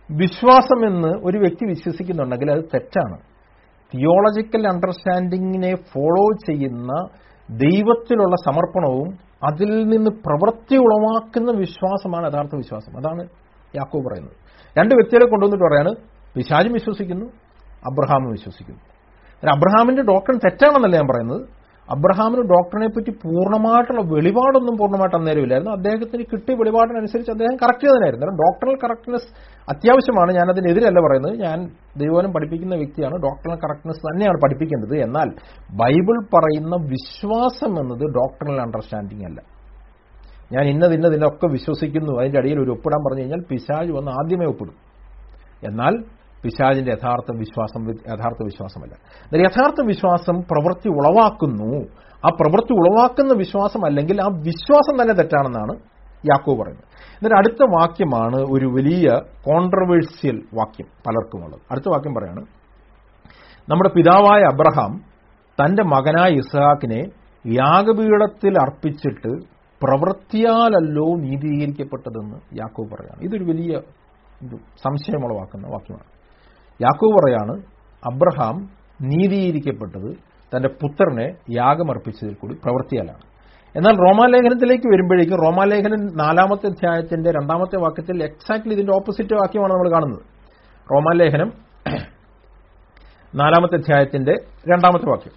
വിശ്വാസം എന്ന് ഒരു വ്യക്തി വിശ്വസിക്കുന്നുണ്ടെങ്കിൽ അത് തെറ്റാണ് തിയോളജിക്കൽ അണ്ടർസ്റ്റാൻഡിങ്ങിനെ ഫോളോ ചെയ്യുന്ന ദൈവത്തിലുള്ള സമർപ്പണവും അതിൽ നിന്ന് പ്രവൃത്തി ഉളവാക്കുന്ന വിശ്വാസമാണ് യഥാർത്ഥ വിശ്വാസം അതാണ് യാക്കോ പറയുന്നത് രണ്ട് വ്യക്തികളെ കൊണ്ടുവന്നിട്ട് പറയാണ് പിശാചും വിശ്വസിക്കുന്നു അബ്രഹാമും വിശ്വസിക്കുന്നു എന്നാൽ അബ്രഹാമിന്റെ ഡോക്ടർ തെറ്റാണെന്നല്ല ഞാൻ പറയുന്നത് അബ്രഹാമിന് ഡോക്ടറിനെ പറ്റി പൂർണ്ണമായിട്ടുള്ള വെളിപാടൊന്നും പൂർണ്ണമായിട്ട് അന്നേരമില്ലായിരുന്നു അദ്ദേഹത്തിന് കിട്ടിയ വെളിപാടിനനുസരിച്ച് അദ്ദേഹം കറക്റ്റ് ചെയ്തതായിരുന്നു കാരണം ഡോക്ടറൽ കറക്റ്റ്നെസ് അത്യാവശ്യമാണ് ഞാൻ അതിനെതിരല്ല പറയുന്നത് ഞാൻ ദൈവനം പഠിപ്പിക്കുന്ന വ്യക്തിയാണ് ഡോക്ടറൽ കറക്റ്റ്നെസ് തന്നെയാണ് പഠിപ്പിക്കേണ്ടത് എന്നാൽ ബൈബിൾ പറയുന്ന വിശ്വാസം എന്നത് ഡോക്ടറൽ അണ്ടർസ്റ്റാൻഡിംഗ് അല്ല ഞാൻ ഇന്നത് ഇന്നത് ഇതിനൊക്കെ വിശ്വസിക്കുന്നു അതിന്റെ അടിയിൽ ഒരു ഒപ്പിടാൻ പറഞ്ഞു കഴിഞ്ഞാൽ പിശാജ് വന്ന് ആദ്യമേ ഒപ്പിടും എന്നാൽ പിശാജിന്റെ യഥാർത്ഥ വിശ്വാസം യഥാർത്ഥ വിശ്വാസമല്ല എന്നാൽ യഥാർത്ഥ വിശ്വാസം പ്രവൃത്തി ഉളവാക്കുന്നു ആ പ്രവൃത്തി ഉളവാക്കുന്ന വിശ്വാസം അല്ലെങ്കിൽ ആ വിശ്വാസം തന്നെ തെറ്റാണെന്നാണ് യാക്കോ പറയുന്നത് എന്നിട്ട് അടുത്ത വാക്യമാണ് ഒരു വലിയ കോൺട്രവേഴ്സ്യൽ വാക്യം പലർക്കുമുള്ളത് അടുത്ത വാക്യം പറയാണ് നമ്മുടെ പിതാവായ അബ്രഹാം തന്റെ മകനായ ഇസ്ഹാക്കിനെ യാഗപീഠത്തിൽ അർപ്പിച്ചിട്ട് പ്രവൃത്തിയാലല്ലോ നീതീകരിക്കപ്പെട്ടതെന്ന് യാക്കോ പറയാണ് ഇതൊരു വലിയ ഒരു സംശയമുളവാക്കുന്ന വാക്യമാണ് യാക്കോ പറയാണ് അബ്രഹാം നീതീകരിക്കപ്പെട്ടത് തന്റെ പുത്രനെ യാഗമർപ്പിച്ചതിൽ കൂടി പ്രവൃത്തിയാലാണ് എന്നാൽ റോമാലേഖനത്തിലേക്ക് വരുമ്പോഴേക്കും റോമാലേഖനം നാലാമത്തെ അധ്യായത്തിന്റെ രണ്ടാമത്തെ വാക്യത്തിൽ എക്സാക്ട്ലി ഇതിന്റെ ഓപ്പോസിറ്റ് വാക്യമാണ് നമ്മൾ കാണുന്നത് റോമാലേഖനം നാലാമത്തെ അധ്യായത്തിന്റെ രണ്ടാമത്തെ വാക്യം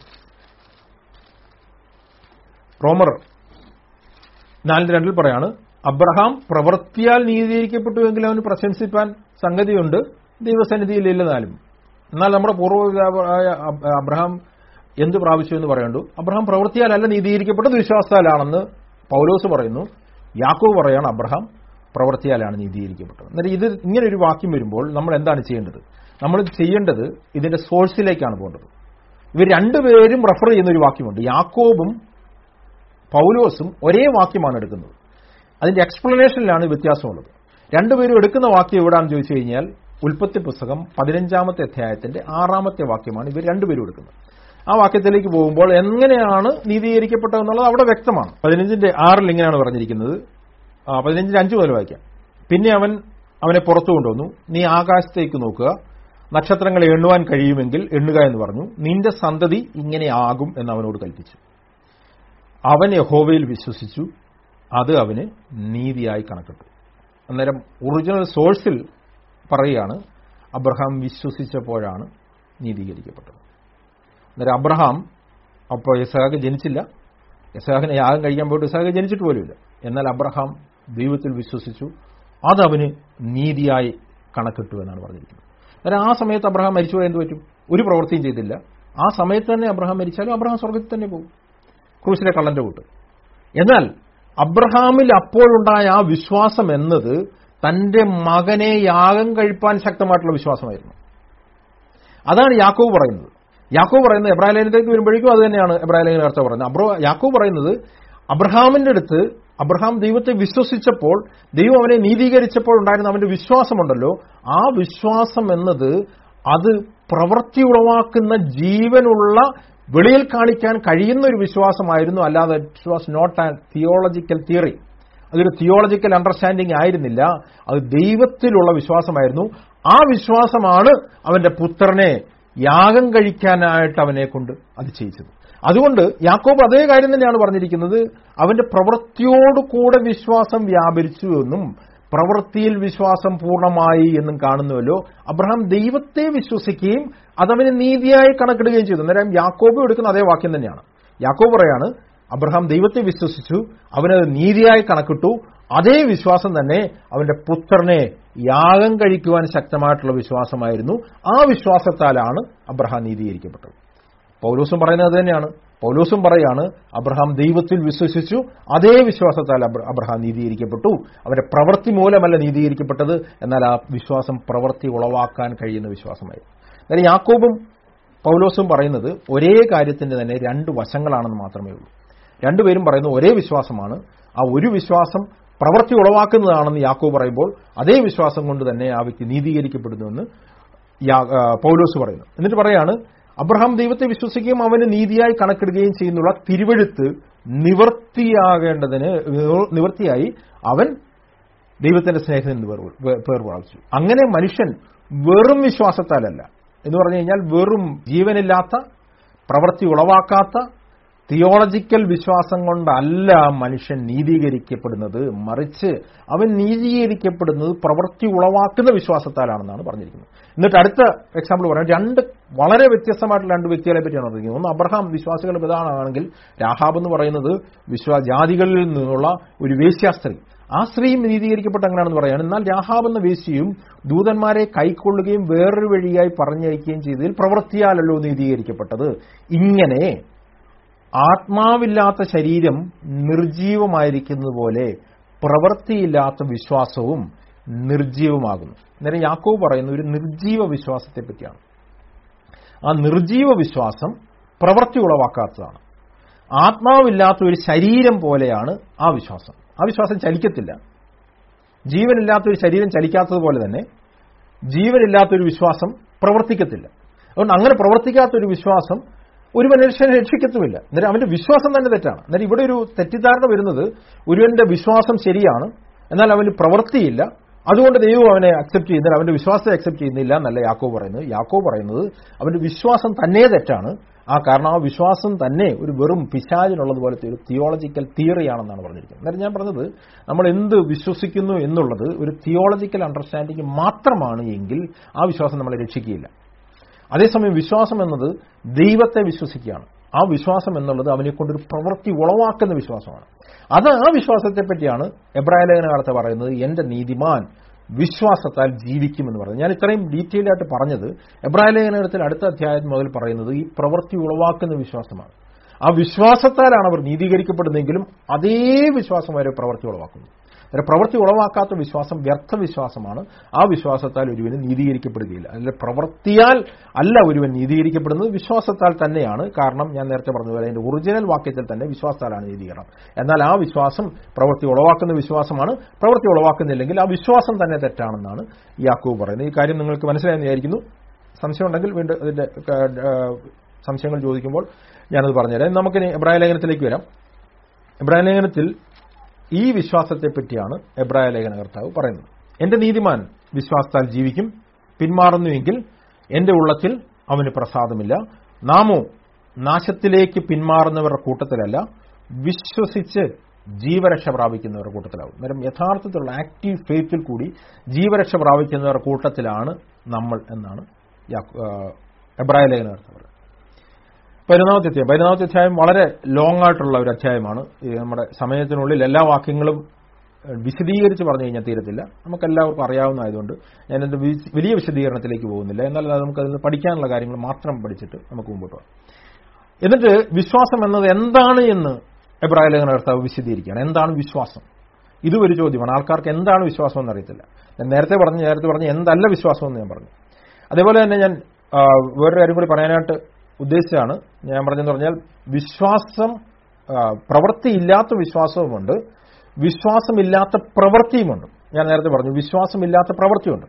റോമർ നാലിന്റെ രണ്ടിൽ പറയാണ് അബ്രഹാം പ്രവൃത്തിയാൽ നീതീകരിക്കപ്പെട്ടുവെങ്കിൽ അവന് പ്രശംസിപ്പാൻ സംഗതിയുണ്ട് ദൈവസന്നിധിയിൽ ഇല്ലെന്നാലും എന്നാൽ നമ്മുടെ പൂർവ്വപിതാവായ അബ്രഹാം എന്ത് പ്രാവശ്യം എന്ന് പറയണ്ടു അബ്രഹാം പ്രവൃത്തിയാലല്ല നീതീകരിക്കപ്പെട്ടത് വിശ്വാസത്താലാണെന്ന് പൗലോസ് പറയുന്നു യാക്കോവ് പറയാണ് അബ്രഹാം പ്രവൃത്തിയാലാണ് നീതീകരിക്കപ്പെട്ടത് എന്നിട്ട് ഇത് ഇങ്ങനെ ഒരു വാക്യം വരുമ്പോൾ നമ്മൾ എന്താണ് ചെയ്യേണ്ടത് നമ്മൾ ചെയ്യേണ്ടത് ഇതിന്റെ സോഴ്സിലേക്കാണ് പോകേണ്ടത് ഇവർ രണ്ടുപേരും റെഫർ ചെയ്യുന്ന ഒരു വാക്യമുണ്ട് യാക്കോബും പൗലോസും ഒരേ വാക്യമാണ് എടുക്കുന്നത് അതിന്റെ എക്സ്പ്ലനേഷനിലാണ് വ്യത്യാസമുള്ളത് രണ്ടുപേരും എടുക്കുന്ന വാക്യം എവിടാണെന്ന് ചോദിച്ചു കഴിഞ്ഞാൽ ഉൽപ്പത്തി പുസ്തകം പതിനഞ്ചാമത്തെ അധ്യായത്തിന്റെ ആറാമത്തെ വാക്യമാണ് ഇവർ രണ്ടുപേരും എടുക്കുന്നത് ആ വാക്യത്തിലേക്ക് പോകുമ്പോൾ എങ്ങനെയാണ് നീതീകരിക്കപ്പെട്ടതെന്നുള്ളത് അവിടെ വ്യക്തമാണ് പതിനഞ്ചിന്റെ ആറിൽ ഇങ്ങനെയാണ് പറഞ്ഞിരിക്കുന്നത് പതിനഞ്ചിന്റെ അഞ്ച് മുതൽ വായിക്കാം പിന്നെ അവൻ അവനെ പുറത്തു കൊണ്ടുവന്നു നീ ആകാശത്തേക്ക് നോക്കുക നക്ഷത്രങ്ങളെ എണ്ണുവാൻ കഴിയുമെങ്കിൽ എണ്ണുക എന്ന് പറഞ്ഞു നിന്റെ സന്തതി ഇങ്ങനെയാകും എന്ന് അവനോട് കൽപ്പിച്ചു അവൻ യഹോവയിൽ വിശ്വസിച്ചു അത് അവന് നീതിയായി കണക്കിട്ടു അന്നേരം ഒറിജിനൽ സോഴ്സിൽ പറയുകയാണ് അബ്രഹാം വിശ്വസിച്ചപ്പോഴാണ് നീതീകരിക്കപ്പെട്ടത് അന്നേരം അബ്രഹാം അപ്പോൾ ഇസഹാക്ക് ജനിച്ചില്ല ഇസഹാക്കിനെ യാഗം കഴിക്കാൻ പോയിട്ട് ഇസഹാക്ക് ജനിച്ചിട്ട് പോലുമില്ല എന്നാൽ അബ്രഹാം ദൈവത്തിൽ വിശ്വസിച്ചു അതവന് നീതിയായി കണക്കിട്ടു എന്നാണ് പറഞ്ഞിരിക്കുന്നത് അന്നേരം ആ സമയത്ത് അബ്രഹാം മരിച്ചുപോയി എന്ത് പറ്റും ഒരു പ്രവൃത്തിയും ചെയ്തില്ല ആ സമയത്ത് തന്നെ അബ്രഹാം മരിച്ചാലും അബ്രഹാം സ്വർഗത്തിൽ തന്നെ പോകും ക്രൂശിലെ കള്ളന്റെ കൂട്ട് എന്നാൽ അബ്രഹാമിൽ അപ്പോഴുണ്ടായ ആ വിശ്വാസം എന്നത് തന്റെ മകനെ യാഗം കഴിപ്പാൻ ശക്തമായിട്ടുള്ള വിശ്വാസമായിരുന്നു അതാണ് യാക്കോവ് പറയുന്നത് യാക്കോവ് പറയുന്നത് എബ്രാഹിലേഖനത്തിലേക്ക് വരുമ്പോഴേക്കും അത് തന്നെയാണ് എബ്രാഹിലേഖന കർത്ത പറയുന്നത് അബ്രോ യാക്കോവ് പറയുന്നത് അബ്രഹാമിന്റെ അടുത്ത് അബ്രഹാം ദൈവത്തെ വിശ്വസിച്ചപ്പോൾ ദൈവം അവനെ നീതീകരിച്ചപ്പോൾ ഉണ്ടായിരുന്ന അവന്റെ വിശ്വാസമുണ്ടല്ലോ ആ വിശ്വാസം എന്നത് അത് പ്രവൃത്തി ഉളവാക്കുന്ന ജീവനുള്ള വെളിയിൽ കാണിക്കാൻ കഴിയുന്ന ഒരു വിശ്വാസമായിരുന്നു അല്ലാതെ it was not an theological theory അതൊരു തിയോളജിക്കൽ അണ്ടർസ്റ്റാൻഡിംഗ് ആയിരുന്നില്ല അത് ദൈവത്തിലുള്ള വിശ്വാസമായിരുന്നു ആ വിശ്വാസമാണ് അവന്റെ പുത്രനെ യാഗം കഴിക്കാനായിട്ട് അവനെ കൊണ്ട് അത് ചെയ്യിച്ചത് അതുകൊണ്ട് യാക്കോബ് അതേ കാര്യം തന്നെയാണ് പറഞ്ഞിരിക്കുന്നത് അവന്റെ പ്രവൃത്തിയോടുകൂടെ വിശ്വാസം വ്യാപരിച്ചു എന്നും പ്രവൃത്തിയിൽ വിശ്വാസം പൂർണ്ണമായി എന്നും കാണുന്നുവല്ലോ അബ്രഹാം ദൈവത്തെ വിശ്വസിക്കുകയും അതവന് നീതിയായി കണക്കിടുകയും ചെയ്തു അന്നേരം യാക്കോബ് എടുക്കുന്ന അതേ വാക്യം തന്നെയാണ് യാക്കോബ് പറയാണ് അബ്രഹാം ദൈവത്തെ വിശ്വസിച്ചു അവനത് നീതിയായി കണക്കിട്ടു അതേ വിശ്വാസം തന്നെ അവന്റെ പുത്രനെ യാഗം കഴിക്കുവാൻ ശക്തമായിട്ടുള്ള വിശ്വാസമായിരുന്നു ആ വിശ്വാസത്താലാണ് അബ്രഹാം നീതീകരിക്കപ്പെട്ടത് പൗലോസും പറയുന്നത് തന്നെയാണ് പൗലോസും പറയാണ് അബ്രഹാം ദൈവത്തിൽ വിശ്വസിച്ചു അതേ വിശ്വാസത്താൽ അബ്രഹാം നീതീകരിക്കപ്പെട്ടു അവന്റെ പ്രവൃത്തി മൂലമല്ല നീതീകരിക്കപ്പെട്ടത് എന്നാൽ ആ വിശ്വാസം പ്രവൃത്തി ഉളവാക്കാൻ കഴിയുന്ന വിശ്വാസമായിരുന്നു എന്നാൽ യാക്കോബും പൗലോസും പറയുന്നത് ഒരേ കാര്യത്തിന്റെ തന്നെ രണ്ട് വശങ്ങളാണെന്ന് മാത്രമേ ഉള്ളൂ രണ്ടുപേരും പറയുന്ന ഒരേ വിശ്വാസമാണ് ആ ഒരു വിശ്വാസം പ്രവൃത്തി ഉളവാക്കുന്നതാണെന്ന് യാക്കോബ് പറയുമ്പോൾ അതേ വിശ്വാസം കൊണ്ട് തന്നെ ആ വ്യക്തി നീതീകരിക്കപ്പെടുന്നുവെന്ന് പൗലോസ് പറയുന്നു എന്നിട്ട് പറയാണ് അബ്രഹാം ദൈവത്തെ വിശ്വസിക്കുകയും അവന് നീതിയായി കണക്കിടുകയും ചെയ്യുന്നുള്ള തിരുവഴുത്ത് നിവർത്തിയാകേണ്ടതിന് നിവർത്തിയായി അവൻ ദൈവത്തിന്റെ സ്നേഹത്തിൽ നിന്ന് വേർ- വേ- പേർ പ്രാപിച്ചു അങ്ങനെ മനുഷ്യൻ വെറും വിശ്വാസത്താലല്ല എന്ന് പറഞ്ഞു കഴിഞ്ഞാൽ വെറും ജീവനില്ലാത്ത പ്രവൃത്തി ഉളവാക്കാത്ത തിയോളജിക്കൽ വിശ്വാസം കൊണ്ടല്ല മനുഷ്യൻ നീതീകരിക്കപ്പെടുന്നത് മറിച്ച് അവൻ നീതീകരിക്കപ്പെടുന്നത് പ്രവൃത്തി ഉളവാക്കുന്ന വിശ്വാസത്താലാണെന്നാണ് പറഞ്ഞിരിക്കുന്നത് എന്നിട്ട് അടുത്ത എക്സാമ്പിൾ പറയാം രണ്ട് വളരെ വ്യത്യസ്തമായിട്ടുള്ള രണ്ട് വ്യക്തികളെ പറ്റിയാണ് പറഞ്ഞിരിക്കുന്നത് ഒന്ന് അബ്രഹാം വിശ്വാസികളുടെ പ്രധാനമാണെങ്കിൽ രാഹാബ് എന്ന് പറയുന്നത് വിശ്വാ ജാതികളിൽ നിന്നുള്ള ഒരു വേശ്യാസ്ത്രീ ആ സ്ത്രീയും നീതീകരിക്കപ്പെട്ട അങ്ങനെയാണെന്ന് പറയാണ് എന്നാൽ രാഹാബ് എന്ന വേശ്യയും ദൂതന്മാരെ കൈക്കൊള്ളുകയും വേറൊരു വഴിയായി പറഞ്ഞയക്കുകയും ചെയ്തതിൽ പ്രവൃത്തിയാലല്ലോ നീതീകരിക്കപ്പെട്ടത് ഇങ്ങനെ ആത്മാവില്ലാത്ത ശരീരം നിർജീവമായിരിക്കുന്നത് പോലെ പ്രവൃത്തിയില്ലാത്ത വിശ്വാസവും നിർജീവമാകുന്നു നേരെ യാക്കോവ് പറയുന്ന ഒരു നിർജീവ വിശ്വാസത്തെ പറ്റിയാണ് ആ നിർജീവ വിശ്വാസം പ്രവൃത്തി ഉളവാക്കാത്തതാണ് ആത്മാവില്ലാത്ത ഒരു ശരീരം പോലെയാണ് ആ വിശ്വാസം ആ വിശ്വാസം ചലിക്കത്തില്ല ജീവനില്ലാത്ത ഒരു ശരീരം ചലിക്കാത്തതുപോലെ തന്നെ ജീവനില്ലാത്തൊരു വിശ്വാസം പ്രവർത്തിക്കത്തില്ല അതുകൊണ്ട് അങ്ങനെ പ്രവർത്തിക്കാത്ത ഒരു വിശ്വാസം ഒരു മനുഷ്യനെ രക്ഷിക്കത്തുമില്ല അന്നേരം അവന്റെ വിശ്വാസം തന്നെ തെറ്റാണ് അന്നേരം ഇവിടെ ഒരു തെറ്റിദ്ധാരണ വരുന്നത് ഒരുവന്റെ വിശ്വാസം ശരിയാണ് എന്നാൽ അവന് പ്രവൃത്തിയില്ല അതുകൊണ്ട് ദൈവം അവനെ അക്സെപ്റ്റ് ചെയ്യുന്നില്ല അവന്റെ വിശ്വാസത്തെ അക്സെപ്റ്റ് ചെയ്യുന്നില്ല എന്നല്ല യാക്കോ പറയുന്നത് യാക്കോ പറയുന്നത് അവന്റെ വിശ്വാസം തന്നെ തെറ്റാണ് ആ കാരണം ആ വിശ്വാസം തന്നെ ഒരു വെറും പിശാചിനുള്ളതുപോലത്തെ ഒരു തിയോളജിക്കൽ തിയറിയാണെന്നാണ് പറഞ്ഞിരിക്കുന്നത് അന്നേരം ഞാൻ പറഞ്ഞത് നമ്മൾ എന്ത് വിശ്വസിക്കുന്നു എന്നുള്ളത് ഒരു തിയോളജിക്കൽ അണ്ടർസ്റ്റാൻഡിംഗ് മാത്രമാണ് എങ്കിൽ ആ വിശ്വാസം നമ്മളെ രക്ഷിക്കുകയില്ല അതേസമയം വിശ്വാസം എന്നത് ദൈവത്തെ വിശ്വസിക്കുകയാണ് ആ വിശ്വാസം എന്നുള്ളത് അവനെ കൊണ്ടൊരു പ്രവൃത്തി ഉളവാക്കുന്ന വിശ്വാസമാണ് അത് ആ വിശ്വാസത്തെ പറ്റിയാണ് എബ്രാഹിം ലേഖനകാലത്ത് പറയുന്നത് എന്റെ നീതിമാൻ വിശ്വാസത്താൽ ജീവിക്കുമെന്ന് പറയുന്നത് ഞാൻ ഇത്രയും ഡീറ്റെയിൽ ആയിട്ട് പറഞ്ഞത് എബ്രാഹിം ലേഖനത്തിൽ അടുത്ത അധ്യായം മുതൽ പറയുന്നത് ഈ പ്രവൃത്തി ഉളവാക്കുന്ന വിശ്വാസമാണ് ആ വിശ്വാസത്താലാണ് അവർ നീതീകരിക്കപ്പെടുന്നെങ്കിലും അതേ വിശ്വാസം വരെ പ്രവൃത്തി ഉളവാക്കുന്നു അന്നേരം പ്രവൃത്തി ഉളവാക്കാത്ത വിശ്വാസം വ്യർത്ഥ വിശ്വാസമാണ് ആ വിശ്വാസത്താൽ ഒരുവന് നീതീകരിക്കപ്പെടുകയില്ല അതിൽ പ്രവൃത്തിയാൽ അല്ല ഒരുവൻ നീതീകരിക്കപ്പെടുന്നത് വിശ്വാസത്താൽ തന്നെയാണ് കാരണം ഞാൻ നേരത്തെ പറഞ്ഞതുപോലെ അതിന്റെ ഒറിജിനൽ വാക്യത്തിൽ തന്നെ വിശ്വാസത്താലാണ് നീതീകരണം എന്നാൽ ആ വിശ്വാസം പ്രവൃത്തി ഉളവാക്കുന്ന വിശ്വാസമാണ് പ്രവൃത്തി ഉളവാക്കുന്നില്ലെങ്കിൽ ആ വിശ്വാസം തന്നെ തെറ്റാണെന്നാണ് യാക്കോവ് പറയുന്നത് ഈ കാര്യം നിങ്ങൾക്ക് മനസ്സിലായെന്ന് വിചാരിക്കുന്നു സംശയം ഉണ്ടെങ്കിൽ വീണ്ടും അതിന്റെ ഏഹ്, സംശയങ്ങൾ ചോദിക്കുമ്പോൾ ഞാനത് പറഞ്ഞുതരാം നമുക്കിനി എബ്രായ ലേഖനത്തിലേക്ക് വരാം എബ്രായ ലേഖനത്തിൽ ഈ വിശ്വാസത്തെ പറ്റിയാണ് എബ്രായ ലേഖന കർത്താവ് പറയുന്നത് എന്റെ നീതിമാൻ വിശ്വാസത്താൽ ജീവിക്കും പിന്മാറുന്നുവെങ്കിൽ എന്റെ ഉള്ളത്തിൽ അവന് പ്രസാദമില്ല നാമോ നാശത്തിലേക്ക് പിന്മാറുന്നവരുടെ കൂട്ടത്തിലല്ല വിശ്വസിച്ച് ജീവരക്ഷ പ്രാപിക്കുന്നവരുടെ കൂട്ടത്തിലാവും അന്നേരം യഥാർത്ഥത്തിലുള്ള ആക്റ്റീവ് ഫെയ്ത്തിൽ കൂടി ജീവരക്ഷ പ്രാപിക്കുന്നവരുടെ കൂട്ടത്തിലാണ് നമ്മൾ എന്നാണ് യാക്കോ- ആ, എബ്രായ ലേഖന കർത്താവ് പറയുന്നത് പതിനൊന്നാമത്തെ അധ്യായം പതിനൊന്നാമത്തെ അധ്യായം വളരെ ലോങ് ആയിട്ടുള്ള ഒരു അധ്യായമാണ് ഈ നമ്മുടെ സമയത്തിനുള്ളിൽ എല്ലാ വാക്യങ്ങളും ഏഹ്, വിശദീകരിച്ച് പറഞ്ഞു കഴിഞ്ഞാൽ തീരത്തില്ല നമുക്കെല്ലാവർക്കും അറിയാവുന്നതായതുകൊണ്ട് ഞാൻ എൻ്റെ വി- വലിയ വിശദീകരണത്തിലേക്ക് പോകുന്നില്ല എന്നാൽ അത് നമുക്ക് അതിൽ നിന്ന് പഠിക്കാനുള്ള കാര്യങ്ങൾ മാത്രം പഠിച്ചിട്ട് നമുക്ക് മുമ്പോട്ട് പോകാം എന്നിട്ട് വിശ്വാസം എന്നത് എന്താണ് എന്ന് എബ്രാഹിം ലേഖന കർത്താവ് വിശദീകരിക്കുകയാണ് എന്താണ് വിശ്വാസം ഇതും ഒരു ചോദ്യമാണ് ആൾക്കാർക്ക് എന്താണ് വിശ്വാസം എന്ന് അറിയത്തില്ല ഞാൻ നേരത്തെ പറഞ്ഞു നേരത്തെ പറഞ്ഞു എന്തല്ല വിശ്വാസം എന്ന് ഞാൻ പറഞ്ഞു അതേപോലെ തന്നെ ഞാൻ ആ, വേറൊരു കാര്യം കൂടി പറയാനായിട്ട് ഉദ്ദേശിച്ചാണ് ഞാൻ പറഞ്ഞെന്ന് പറഞ്ഞാൽ വിശ്വാസം ആ, പ്രവൃത്തിയില്ലാത്ത വിശ്വാസവുമുണ്ട് വിശ്വാസമില്ലാത്ത പ്രവൃത്തിയുമുണ്ട് ഞാൻ നേരത്തെ പറഞ്ഞു വിശ്വാസമില്ലാത്ത പ്രവൃത്തിയുണ്ട്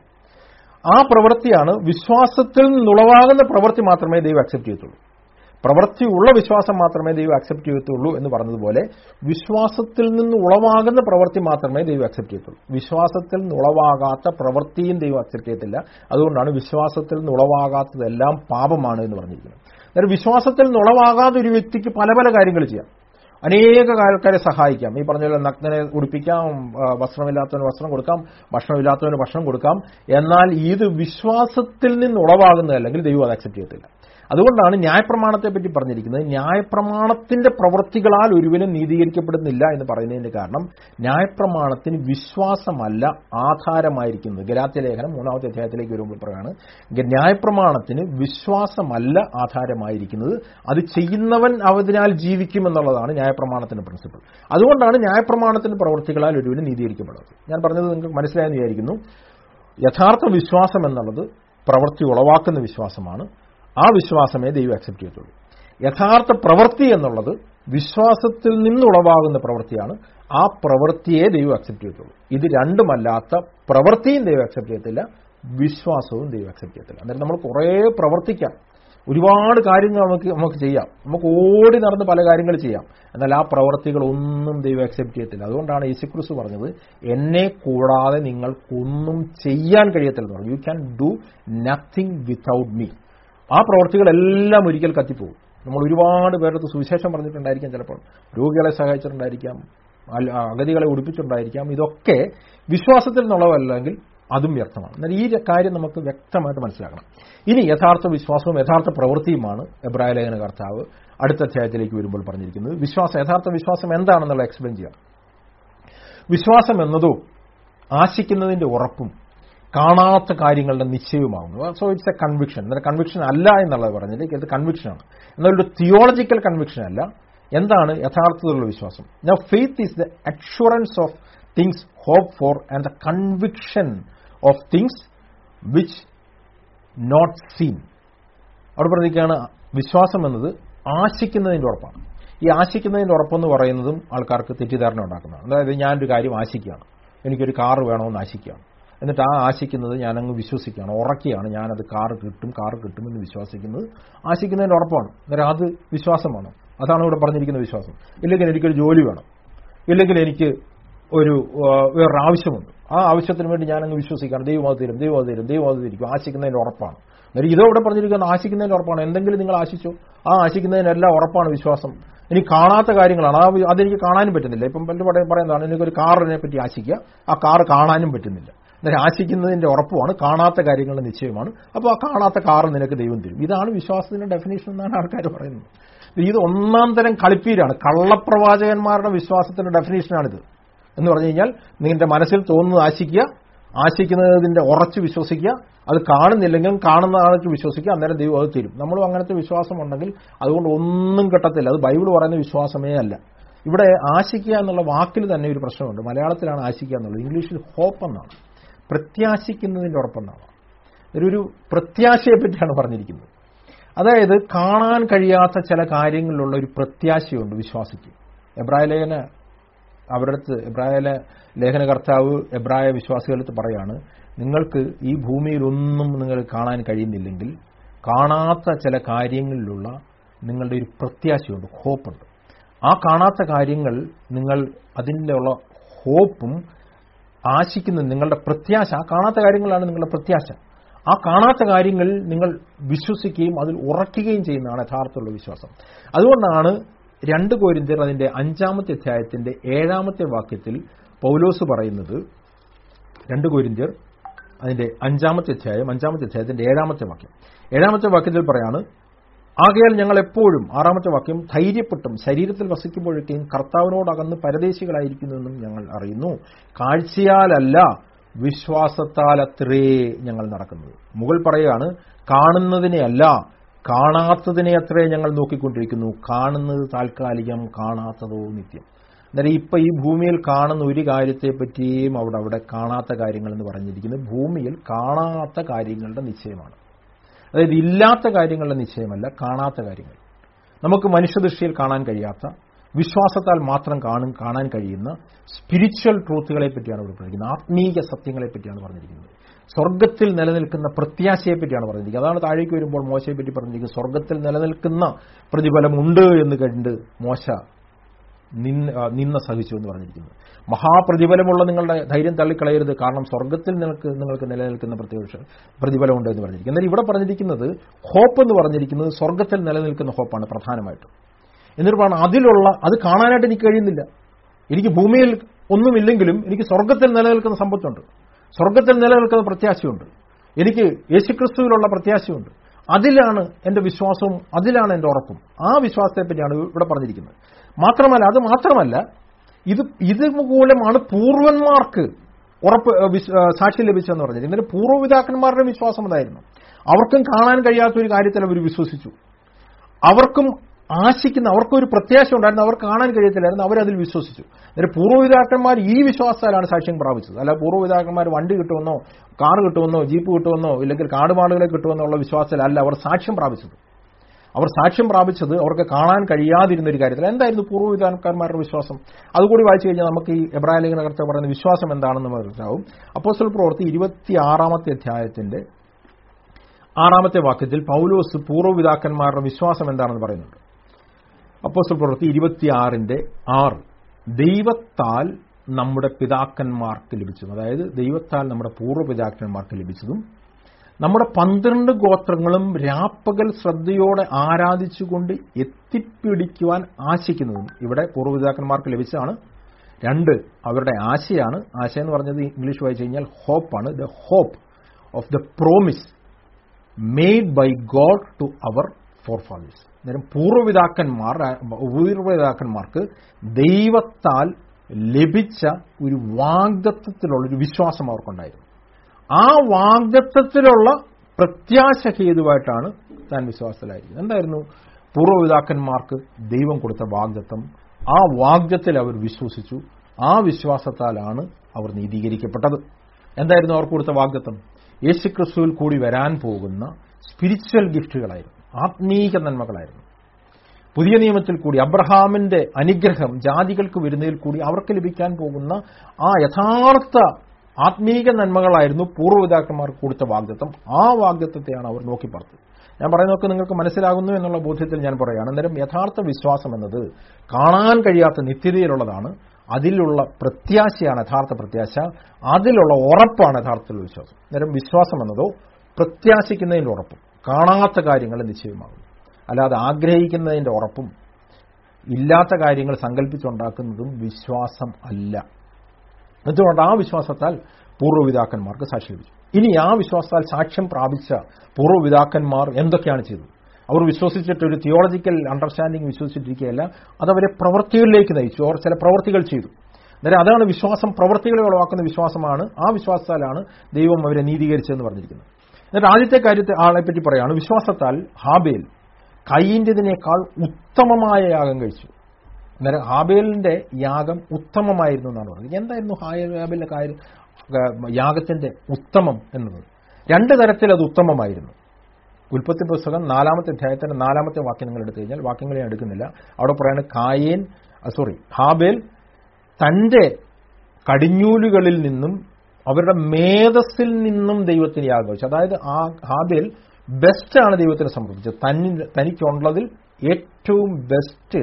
ആ പ്രവൃത്തിയാണ് വിശ്വാസത്തിൽ നിന്നുളവാകുന്ന പ്രവൃത്തി മാത്രമേ ദൈവം അക്സെപ്റ്റ് ചെയ്യത്തുള്ളൂ പ്രവൃത്തി ഉള്ള വിശ്വാസം മാത്രമേ ദൈവം അക്സെപ്റ്റ് ചെയ്യത്തുള്ളൂ എന്ന് പറഞ്ഞതുപോലെ വിശ്വാസത്തിൽ നിന്ന് ഉളവാകുന്ന പ്രവൃത്തി മാത്രമേ ദൈവം അക്സെപ്റ്റ് ചെയ്യത്തുള്ളൂ വിശ്വാസത്തിൽ നിന്ന് ഉളവാകാത്ത പ്രവൃത്തിയും ദൈവം അക്സെപ്റ്റ് ചെയ്യത്തില്ല അതുകൊണ്ടാണ് വിശ്വാസത്തിൽ നിന്ന് ഉളവാകാത്തതെല്ലാം പാപമാണ് എന്ന് പറഞ്ഞിരിക്കുന്നത് അന്നേരം വിശ്വാസത്തിൽ നിന്ന് ഉളവാകാത്ത ഒരു വ്യക്തിക്ക് പല പല കാര്യങ്ങൾ ചെയ്യാം അനേക ആൾക്കാരെ സഹായിക്കാം ഈ പറഞ്ഞ പോലെ നഗ്നനെ ഉടുപ്പിക്കാം ആ, വസ്ത്രമില്ലാത്തവന് വസ്ത്രം കൊടുക്കാം ഭക്ഷണമില്ലാത്തവന് ഭക്ഷണം കൊടുക്കാം എന്നാൽ ഇത് വിശ്വാസത്തിൽ നിന്ന് ഉളവാകുന്നതല്ലെങ്കിൽ ദൈവം അത് അക്സെപ്റ്റ് ചെയ്യത്തില്ല അതുകൊണ്ടാണ് ന്യായപ്രമാണത്തെ പറ്റി പറഞ്ഞിരിക്കുന്നത് ന്യായപ്രമാണത്തിന്റെ പ്രവൃത്തികളാൽ ഒരുവനും നീതീകരിക്കപ്പെടുന്നില്ല എന്ന് പറയുന്നതിന്റെ കാരണം ന്യായപ്രമാണത്തിന് വിശ്വാസമല്ല ആധാരമായിരിക്കുന്നത് ഗലാത്യ ലേഖനം മൂന്നാമത്തെ അധ്യായത്തിലേക്ക് വരുമ്പോൾ പറയാണ് ഗ- ന്യായപ്രമാണത്തിന് വിശ്വാസമല്ല ആധാരമായിരിക്കുന്നത് അത് ചെയ്യുന്നവൻ അവതിനാൽ ജീവിക്കുമെന്നുള്ളതാണ് ന്യായപ്രമാണത്തിന്റെ പ്രിൻസിപ്പിൾ അതുകൊണ്ടാണ് ന്യായപ്രമാണത്തിന്റെ പ്രവൃത്തികളാൽ ഒരുവന് നീതീകരിക്കപ്പെടുന്നത് ഞാൻ പറഞ്ഞത് നിങ്ങൾക്ക് മനസ്സിലായെന്ന് വിചാരിക്കുന്നു യഥാർത്ഥ വിശ്വാസം എന്നുള്ളത് പ്രവൃത്തി ഉളവാക്കുന്ന വിശ്വാസമാണ് ആ വിശ്വാസമേ ദൈവം അക്സെപ്റ്റ് ചെയ്യത്തുള്ളൂ യഥാർത്ഥ പ്രവൃത്തി എന്നുള്ളത് വിശ്വാസത്തിൽ നിന്നുളവാകുന്ന പ്രവൃത്തിയാണ് ആ പ്രവൃത്തിയെ ദൈവം അക്സെപ്റ്റ് ചെയ്യത്തുള്ളൂ ഇത് രണ്ടുമല്ലാത്ത പ്രവൃത്തിയും ദൈവം അക്സെപ്റ്റ് ചെയ്യത്തില്ല വിശ്വാസവും ദൈവം അക്സെപ്റ്റ് ചെയ്യത്തില്ല അന്നേരം നമ്മൾ കുറേ പ്രവർത്തിക്കാം ഒരുപാട് കാര്യങ്ങൾ നമുക്ക് നമുക്ക് ചെയ്യാം നമുക്ക് ഓടി നടന്ന് പല കാര്യങ്ങൾ ചെയ്യാം എന്നാൽ ആ പ്രവർത്തികളൊന്നും ദൈവം അക്സെപ്റ്റ് ചെയ്യത്തില്ല അതുകൊണ്ടാണ് യേശുക്രിസ്തു പറഞ്ഞത് എന്നെ കൂടാതെ നിങ്ങൾക്കൊന്നും ചെയ്യാൻ കഴിയത്തില്ല എന്ന് പറഞ്ഞു you can do nothing without me ആ പ്രവർത്തികളെല്ലാം ഒരിക്കൽ കത്തിപ്പോകും നമ്മൾ ഒരുപാട് പേരടുത്ത് സുവിശേഷം പറഞ്ഞിട്ടുണ്ടായിരിക്കാം ചിലപ്പോൾ രോഗികളെ സഹായിച്ചിട്ടുണ്ടായിരിക്കാം അല്ല- അഗതികളെ ഉടുപ്പിച്ചിട്ടുണ്ടായിരിക്കാം ഇതൊക്കെ വിശ്വാസത്തിൽ നിന്നുള്ളതല്ലെങ്കിൽ അതും വ്യക്തമാണ് എന്നാൽ ഈ കാര്യം നമുക്ക് വ്യക്തമായിട്ട് മനസ്സിലാക്കണം ഇനി യഥാർത്ഥ വിശ്വാസവും യഥാർത്ഥ പ്രവൃത്തിയുമാണ് എബ്രായ ലേഖന കർത്താവ് അടുത്ത അധ്യായത്തിലേക്ക് വരുമ്പോൾ പറഞ്ഞിരിക്കുന്നത് വിശ്വാസം യഥാർത്ഥ വിശ്വാസം എന്താണെന്നുള്ള എക്സ്പ്ലെയിൻ ചെയ്യാം വിശ്വാസം എന്നതോ ആശിക്കുന്നതിന്റെ ഉറപ്പും കാണാത്ത കാര്യങ്ങളുടെ നിശ്ചയവുമാകുന്നു സോ ഇറ്റ്സ് എ കൺവിക്ഷൻ എന്നാൽ കൺവിക്ഷൻ അല്ല എന്നുള്ളത് പറഞ്ഞിട്ട് ഇത് കൺവിക്ഷനാണ് എന്നാൽ ഒരു തിയോളജിക്കൽ കൺവിക്ഷൻ അല്ല എന്താണ് യഥാർത്ഥത്തിലുള്ള വിശ്വാസം now faith is the assurance of things hope for and the conviction of things which not seen അവിടെ പറഞ്ഞിരിക്കുകയാണ് വിശ്വാസം എന്നത് ആശിക്കുന്നതിന്റെ ഉറപ്പാണ് ഈ ആശിക്കുന്നതിന്റെ ഉറപ്പെന്ന് പറയുന്നതും ആൾക്കാർക്ക് തെറ്റിദ്ധാരണ ഉണ്ടാക്കുന്നതാണ് അതായത് ഞാനൊരു കാര്യം ആശിക്കുകയാണ് എനിക്കൊരു കാർ വേണമെന്ന് ആശിക്കുകയാണ് എന്നിട്ട് ആ ആശിക്കുന്നത് ഞാനങ്ങ് വിശ്വസിക്കുകയാണ് ഉറക്കുകയാണ് ഞാനത് കാർ കിട്ടും കാർ കിട്ടുമെന്ന് വിശ്വസിക്കുന്നത് ആശിക്കുന്നതിന്റെ ഉറപ്പാണ് അന്നേരം അത് വിശ്വാസമാണ് അതാണ് ഇവിടെ പറഞ്ഞിരിക്കുന്ന വിശ്വാസം ഇല്ലെങ്കിൽ എനിക്കൊരു ജോലി വേണം ഇല്ലെങ്കിൽ എനിക്ക് ഒരു ആ, വേറൊരു ആവശ്യമുണ്ട് ആ ആവശ്യത്തിന് വേണ്ടി ഞാനങ്ങ് വിശ്വസിക്കുകയാണ് ദൈവം അത് തരും ദൈവം അത് തരും ദൈവം അത് തിരിക്കും ആശിക്കുന്നതിന്റെ ഉറപ്പാണ് അന്നേരം ഇതോ ഇവിടെ പറഞ്ഞിരിക്കുന്നത് ആശിക്കുന്നതിന്റെ ഉറപ്പാണ് എന്തെങ്കിലും നിങ്ങൾ ആശിച്ചോ ആ ആശിക്കുന്നതിനെല്ലാം ഉറപ്പാണ് വിശ്വാസം ഇനി കാണാത്ത കാര്യങ്ങളാണ് ആ വി- അതെനിക്ക് കാണാനും പറ്റുന്നില്ല ഇപ്പം പണ്ട് പറയ- പറയുന്നതാണ് എനിക്കൊരു കാറിനെ പറ്റി ആശിക്കുക ആ കാർ കാണാനും പറ്റുന്നില്ല അന്നേരം ആശിക്കുന്നതിന്റെ ഉറപ്പുമാണ് കാണാത്ത കാര്യങ്ങളുടെ നിശ്ചയമാണ് അപ്പോൾ ആ കാണാത്ത കാർ നിനക്ക് ദൈവം തരും ഇതാണ് വിശ്വാസത്തിന്റെ ഡെഫിനേഷൻ എന്നാണ് ആൾക്കാർ പറയുന്നത് ഇത് ഒന്നാം തരം കളിപ്പീരാണ് കള്ളപ്രവാചകന്മാരുടെ വിശ്വാസത്തിന്റെ ഡെഫിനേഷനാണിത് എന്ന് പറഞ്ഞു കഴിഞ്ഞാൽ നിന്റെ മനസ്സിൽ തോന്നുന്നത് ആശിക്കുക ആശിക്കുന്നതിന്റെ ഉറച്ച് വിശ്വസിക്കുക അത് കാണുന്നില്ലെങ്കിലും കാണുന്ന ആൾക്ക് വിശ്വസിക്കുക അന്നേരം ദൈവം അത് തരും നമ്മളും അങ്ങനത്തെ വിശ്വാസം ഉണ്ടെങ്കിൽ അതുകൊണ്ട് ഒന്നും കിട്ടത്തില്ല അത് ബൈബിൾ പറയുന്ന വിശ്വാസമേ അല്ല ഇവിടെ ആശിക്കുക എന്നുള്ള വാക്കിൽ തന്നെ ഒരു പ്രശ്നമുണ്ട് മലയാളത്തിലാണ് ആശിക്കുക എന്നുള്ളത് ഇംഗ്ലീഷിൽ ഹോപ്പ് എന്നാണ് പ്രത്യാശിക്കുന്നതിന്റെ ഉറപ്പെന്നാണ് ഒരു പ്രത്യാശയെ പറ്റിയാണ് പറഞ്ഞിരിക്കുന്നത് അതായത് കാണാൻ കഴിയാത്ത ചില കാര്യങ്ങളിലുള്ള ഒരു പ്രത്യാശയുണ്ട് വിശ്വാസിക്ക് എബ്രായ ലേഖന അവരുടെ അടുത്ത് എബ്രായ ലെ- ലേഖനകർത്താവ് എബ്രായ വിശ്വാസികളടുത്ത് പറയാണ് നിങ്ങൾക്ക് ഈ ഭൂമിയിലൊന്നും നിങ്ങൾ കാണാൻ കഴിയുന്നില്ലെങ്കിൽ കാണാത്ത ചില കാര്യങ്ങളിലുള്ള നിങ്ങളുടെ ഒരു പ്രത്യാശയുണ്ട് ഹോപ്പുണ്ട് ആ കാണാത്ത കാര്യങ്ങൾ നിങ്ങൾ അതിൻ്റെ ഉള്ള ഹോപ്പും ആശിക്കുന്ന നിങ്ങളുടെ പ്രത്യാശ ആ കാണാത്ത കാര്യങ്ങളാണ് നിങ്ങളുടെ പ്രത്യാശ ആ കാണാത്ത കാര്യങ്ങൾ നിങ്ങൾ വിശ്വസിക്കുകയും അതിൽ ഉറക്കുകയും ചെയ്യുന്നതാണ് യഥാർത്ഥമുള്ള വിശ്വാസം അതുകൊണ്ടാണ് രണ്ട് കോരിന്ത്യർ അതിന്റെ അഞ്ചാമത്തെ അധ്യായത്തിന്റെ ഏഴാമത്തെ വാക്യത്തിൽ പൗലോസ് പറയുന്നത് രണ്ട് കോരിന്ത്യർ അതിന്റെ അഞ്ചാമത്തെ അധ്യായം അഞ്ചാമത്തെ അധ്യായത്തിന്റെ ഏഴാമത്തെ വാക്യം ഏഴാമത്തെ വാക്യത്തിൽ പറയാണ് ആകയാൽ ഞങ്ങൾ എപ്പോഴും ആറാമത്തെ വാക്യം ധൈര്യപ്പെട്ടും ശരീരത്തിൽ വസിക്കുമ്പോഴൊക്കെയും കർത്താവിനോടകന്ന് പരദേശികളായിരിക്കുന്നുവെന്നും ഞങ്ങൾ അറിയുന്നു കാഴ്ചയാലല്ല വിശ്വാസത്താലത്രേ ഞങ്ങൾ നടക്കുന്നത് മുകൾ പറയുകയാണ് കാണുന്നതിനെയല്ല കാണാത്തതിനെ അത്രേ ഞങ്ങൾ നോക്കിക്കൊണ്ടിരിക്കുന്നു കാണുന്നത് താൽക്കാലികം കാണാത്തതോ നിത്യം അന്നേരം ഇപ്പൊ ഈ ഭൂമിയിൽ കാണുന്ന ഒരു കാര്യത്തെ പറ്റിയും അവിടെ അവിടെ കാണാത്ത കാര്യങ്ങൾ എന്ന് പറഞ്ഞിരിക്കുന്നത് ഭൂമിയിൽ കാണാത്ത കാര്യങ്ങളുടെ നിശ്ചയമാണ് അതായത് ഇല്ലാത്ത കാര്യങ്ങളുടെ നിശ്ചയമല്ല കാണാത്ത കാര്യങ്ങൾ നമുക്ക് മനുഷ്യദൃഷ്ടിയിൽ കാണാൻ കഴിയാത്ത വിശ്വാസത്താൽ മാത്രം കാണും കാണാൻ കഴിയുന്ന സ്പിരിച്വൽ ട്രൂത്തുകളെ പറ്റിയാണ് ഇവിടെ പറഞ്ഞിരിക്കുന്നത് ആത്മീയ സത്യങ്ങളെ പറ്റിയാണ് പറഞ്ഞിരിക്കുന്നത് സ്വർഗത്തിൽ നിലനിൽക്കുന്ന പ്രത്യാശയെ പറ്റിയാണ് പറഞ്ഞിരിക്കുന്നത് അതാണ് താഴേക്ക് വരുമ്പോൾ മോശയെ പറ്റി പറഞ്ഞിരിക്കുന്നത് സ്വർഗത്തിൽ നിലനിൽക്കുന്ന പ്രതിഫലമുണ്ട് എന്ന് കണ്ട് മോശ നിന്ന ആ, നിന്ന സഹിച്ചു എന്ന് പറഞ്ഞിരിക്കുന്നത് മഹാപ്രതിഫലമുള്ള നിങ്ങളുടെ ധൈര്യം തള്ളിക്കളയരുത് കാരണം സ്വർഗത്തിൽ നിങ്ങൾക്ക് നിങ്ങൾക്ക് നിലനിൽക്കുന്ന പ്രത്യക്ഷ പ്രതിഫലമുണ്ട് എന്ന് പറഞ്ഞിരിക്കുന്നത് എന്നാൽ ഇവിടെ പറഞ്ഞിരിക്കുന്നത് ഹോപ്പ് എന്ന് പറഞ്ഞിരിക്കുന്നത് സ്വർഗത്തിൽ നിലനിൽക്കുന്ന ഹോപ്പാണ് പ്രധാനമായിട്ടും എന്നിട്ട് പറഞ്ഞാൽ അതിലുള്ള അത് കാണാനായിട്ട് എനിക്ക് കഴിയുന്നില്ല എനിക്ക് ഭൂമിയിൽ ഒന്നുമില്ലെങ്കിലും എനിക്ക് സ്വർഗത്തിൽ നിലനിൽക്കുന്ന സമ്പത്തുണ്ട് സ്വർഗത്തിൽ നിലനിൽക്കുന്ന പ്രത്യാശയുണ്ട് എനിക്ക് യേശുക്രിസ്തുവിലുള്ള പ്രത്യാശയുണ്ട് അതിലാണ് എന്റെ വിശ്വാസവും അതിലാണ് എന്റെ ഉറപ്പും ആ വിശ്വാസത്തെ പറ്റിയാണ് ഇവിടെ പറഞ്ഞിരിക്കുന്നത് മാത്രമല്ല അത് മാത്രമല്ല ഇത് ഇത് മൂലമാണ് പൂർവന്മാർക്ക് ഉറപ്പ് ഏഹ്, വിശ്- ഏഹ്, സാക്ഷ്യം ലഭിച്ചതെന്ന് പറഞ്ഞത് ഇതിന്റെ പൂർവ്വപിതാക്കന്മാരുടെ വിശ്വാസം അതായിരുന്നു അവർക്കും കാണാൻ കഴിയാത്ത ഒരു കാര്യത്തിൽ അവർ വിശ്വസിച്ചു അവർക്കും ആശിക്കുന്ന അവർക്കൊരു പ്രത്യാശ ഉണ്ടായിരുന്നു അവർക്ക് കാണാൻ കഴിയത്തില്ലായിരുന്നു അവരതിൽ വിശ്വസിച്ചു അന്നേരം പൂർവ്വപിതാക്കന്മാർ ഈ വിശ്വാസത്താലാണ് സാക്ഷ്യം പ്രാപിച്ചത് അല്ല പൂർവ്വപിതാക്കന്മാർ വണ്ടി കിട്ടുമെന്നോ കാർ കിട്ടുമെന്നോ ജീപ്പ് കിട്ടുമെന്നോ ഇല്ലെങ്കിൽ കാടുമാടുകളെ കിട്ടുമെന്നോ ഉള്ള വിശ്വാസത്തിലല്ല അവർ സാക്ഷ്യം പ്രാപിച്ചത് അവർ സാക്ഷ്യം പ്രാപിച്ചത് അവർക്ക് കാണാൻ കഴിയാതിരുന്ന ഒരു കാര്യത്തിൽ എന്തായിരുന്നു പൂർവ്വപിതാക്കന്മാരുടെ വിശ്വാസം അതുകൂടി വായിച്ചു കഴിഞ്ഞാൽ നമുക്ക് ഈ എബ്രാഹിം ലേഖനകർത്ത പറയുന്ന വിശ്വാസം എന്താണെന്ന് മനസ്സിലാവും അപ്പോസ്റ്റൽ പ്രവൃത്തി ഇരുപത്തിയാറാമത്തെ അധ്യായത്തിന്റെ ആറാമത്തെ വാക്യത്തിൽ പൗലോസ് പൂർവ്വപിതാക്കന്മാരുടെ വിശ്വാസം എന്താണെന്ന് പറയുന്നുണ്ട് അപ്പോസ്റ്റൽ പ്രവൃത്തി ഇരുപത്തിയാറിന്റെ ആറ് ദൈവത്താൽ നമ്മുടെ പിതാക്കന്മാർക്ക് ലഭിച്ചതും അതായത് ദൈവത്താൽ നമ്മുടെ പൂർവ്വപിതാക്കന്മാർക്ക് ലഭിച്ചതും നമ്മുടെ പന്ത്രണ്ട് ഗോത്രങ്ങളും രാപ്പകൽ ശ്രദ്ധയോടെ ആരാധിച്ചുകൊണ്ട് എത്തിപ്പിടിക്കുവാൻ ആശിക്കുന്നതും ഇവിടെ പൂർവ്വപിതാക്കന്മാർക്ക് ലഭിച്ചതാണ് രണ്ട് അവരുടെ ആശയാണ് ആശ എന്ന് പറഞ്ഞത് ഇംഗ്ലീഷ് വായിച്ചു കഴിഞ്ഞാൽ ഹോപ്പാണ് the hope of the promise made by God to our forefathers അന്നേരം പൂർവ്വപിതാക്കന്മാർ പൂർവ്വപിതാക്കന്മാർക്ക് ദൈവത്താൽ ലഭിച്ച ഒരു വാഗ്ദത്വത്തിലുള്ള ഒരു വിശ്വാസം അവർക്കുണ്ടായിരുന്നു ആ വാഗ്ദത്വത്തിലുള്ള പ്രത്യാശ ഹേതുവായിട്ടാണ് താൻ വിശ്വാസത്തിലായിരിക്കുന്നത് എന്തായിരുന്നു പൂർവ്വപിതാക്കന്മാർക്ക് ദൈവം കൊടുത്ത വാഗ്ദത്വം ആ വാഗ്ദത്തിൽ അവർ വിശ്വസിച്ചു ആ വിശ്വാസത്താലാണ് അവർ നീതീകരിക്കപ്പെട്ടത് എന്തായിരുന്നു അവർക്ക് കൊടുത്ത വാഗ്ദത്വം യേശുക്രിസ്തുവിൽ കൂടി വരാൻ പോകുന്ന സ്പിരിച്വൽ ഗിഫ്റ്റുകളായിരുന്നു ആത്മീക നന്മകളായിരുന്നു പുതിയ നിയമത്തിൽ കൂടി അബ്രഹാമിന്റെ അനുഗ്രഹം ജാതികൾക്ക് വരുന്നതിൽ കൂടി അവർക്ക് ലഭിക്കാൻ പോകുന്ന ആ യഥാർത്ഥ ആത്മീക നന്മകളായിരുന്നു പൂർവ്വപിതാക്കന്മാർക്ക് കൊടുത്ത വാഗ്ദത്വം ആ വാഗ്ദത്വത്തെയാണ് അവർ നോക്കി பார்த்தത് ഞാൻ പറയുന്നതൊക്കെ നിങ്ങൾക്ക് മനസ്സിലാകുന്നു എന്നുള്ള ബോധ്യത്തിൽ ഞാൻ പറയുകയാണ് അന്നേരം യഥാർത്ഥ വിശ്വാസം എന്നത് കാണാൻ കഴിയാത്ത നിത്യതയിലുള്ളതാണ് അതിലുള്ള പ്രത്യാശയാണ് യഥാർത്ഥ പ്രത്യാശ അതിലുള്ള ഉറപ്പാണ് യഥാർത്ഥത്തിലുള്ള വിശ്വാസം അന്നേരം വിശ്വാസം എന്നതോ പ്രത്യാശിക്കുന്നതിന്റെ ഉറപ്പും കാണാത്ത കാര്യങ്ങൾ നിശ്ചയമാകും അല്ലാതെ ആഗ്രഹിക്കുന്നതിന്റെ ഉറപ്പും ഇല്ലാത്ത കാര്യങ്ങൾ സങ്കല്പിച്ചുണ്ടാക്കുന്നതും വിശ്വാസം അല്ല എന്തുകൊണ്ട് ആ വിശ്വാസത്താൽ പൂർവ്വപിതാക്കന്മാർക്ക് സാക്ഷി ലഭിച്ചു ഇനി ആ വിശ്വാസത്താൽ സാക്ഷ്യം പ്രാപിച്ച പൂർവ്വപിതാക്കന്മാർ എന്തൊക്കെയാണ് ചെയ്തത് അവർ വിശ്വസിച്ചിട്ട് ഒരു തിയോളജിക്കൽ അണ്ടർസ്റ്റാൻഡിംഗ് വിശ്വസിച്ചിരിക്കുകയല്ല അതവരെ പ്രവൃത്തികളിലേക്ക് നയിച്ചു അവർ ചില പ്രവൃത്തികൾ ചെയ്തു അന്നേരം അതാണ് വിശ്വാസം പ്രവൃത്തികളെ ഉളവാക്കുന്ന വിശ്വാസമാണ് ആ വിശ്വാസത്താലാണ് ദൈവം അവരെ നീതീകരിച്ചതെന്ന് പറഞ്ഞിരിക്കുന്നത് എന്നിട്ട് ആദ്യത്തെ കാര്യത്തെ ആളെ പറ്റി പറയാണ് വിശ്വാസത്താൽ ഹാബേൽ കയ്യിൻ്റെതിനേക്കാൾ ഉത്തമമായ യാഗം കഴിച്ചു അന്നേരം ഹാബേലിന്റെ യാഗം ഉത്തമമായിരുന്നു എന്നാണ് പറഞ്ഞത് എന്തായിരുന്നു ഹാബേലിന്റെ കാര്യം യാഗത്തിന്റെ ഉത്തമം എന്നത് രണ്ട് തരത്തിൽ അത് ഉത്തമമായിരുന്നു ഉൽപ്പത്തി പുസ്തകം നാലാമത്തെ അധ്യായത്തിന്റെ നാലാമത്തെ വാക്യം നിങ്ങൾ എടുത്തു കഴിഞ്ഞാൽ വാക്യങ്ങൾ ഞാൻ എടുക്കുന്നില്ല അവിടെ പറയാണ് കായേൻ സോറി ഹാബേൽ തന്റെ കടിഞ്ഞൂലുകളിൽ നിന്നും അവരുടെ മേധസ്സിൽ നിന്നും ദൈവത്തിന് യാഗം കഴിച്ചു അതായത് ആ ഹാബേൽ ബെസ്റ്റാണ് ദൈവത്തിന് സമർപ്പിച്ചത് തനിക്കുള്ളതിൽ ഏറ്റവും ബെസ്റ്റ്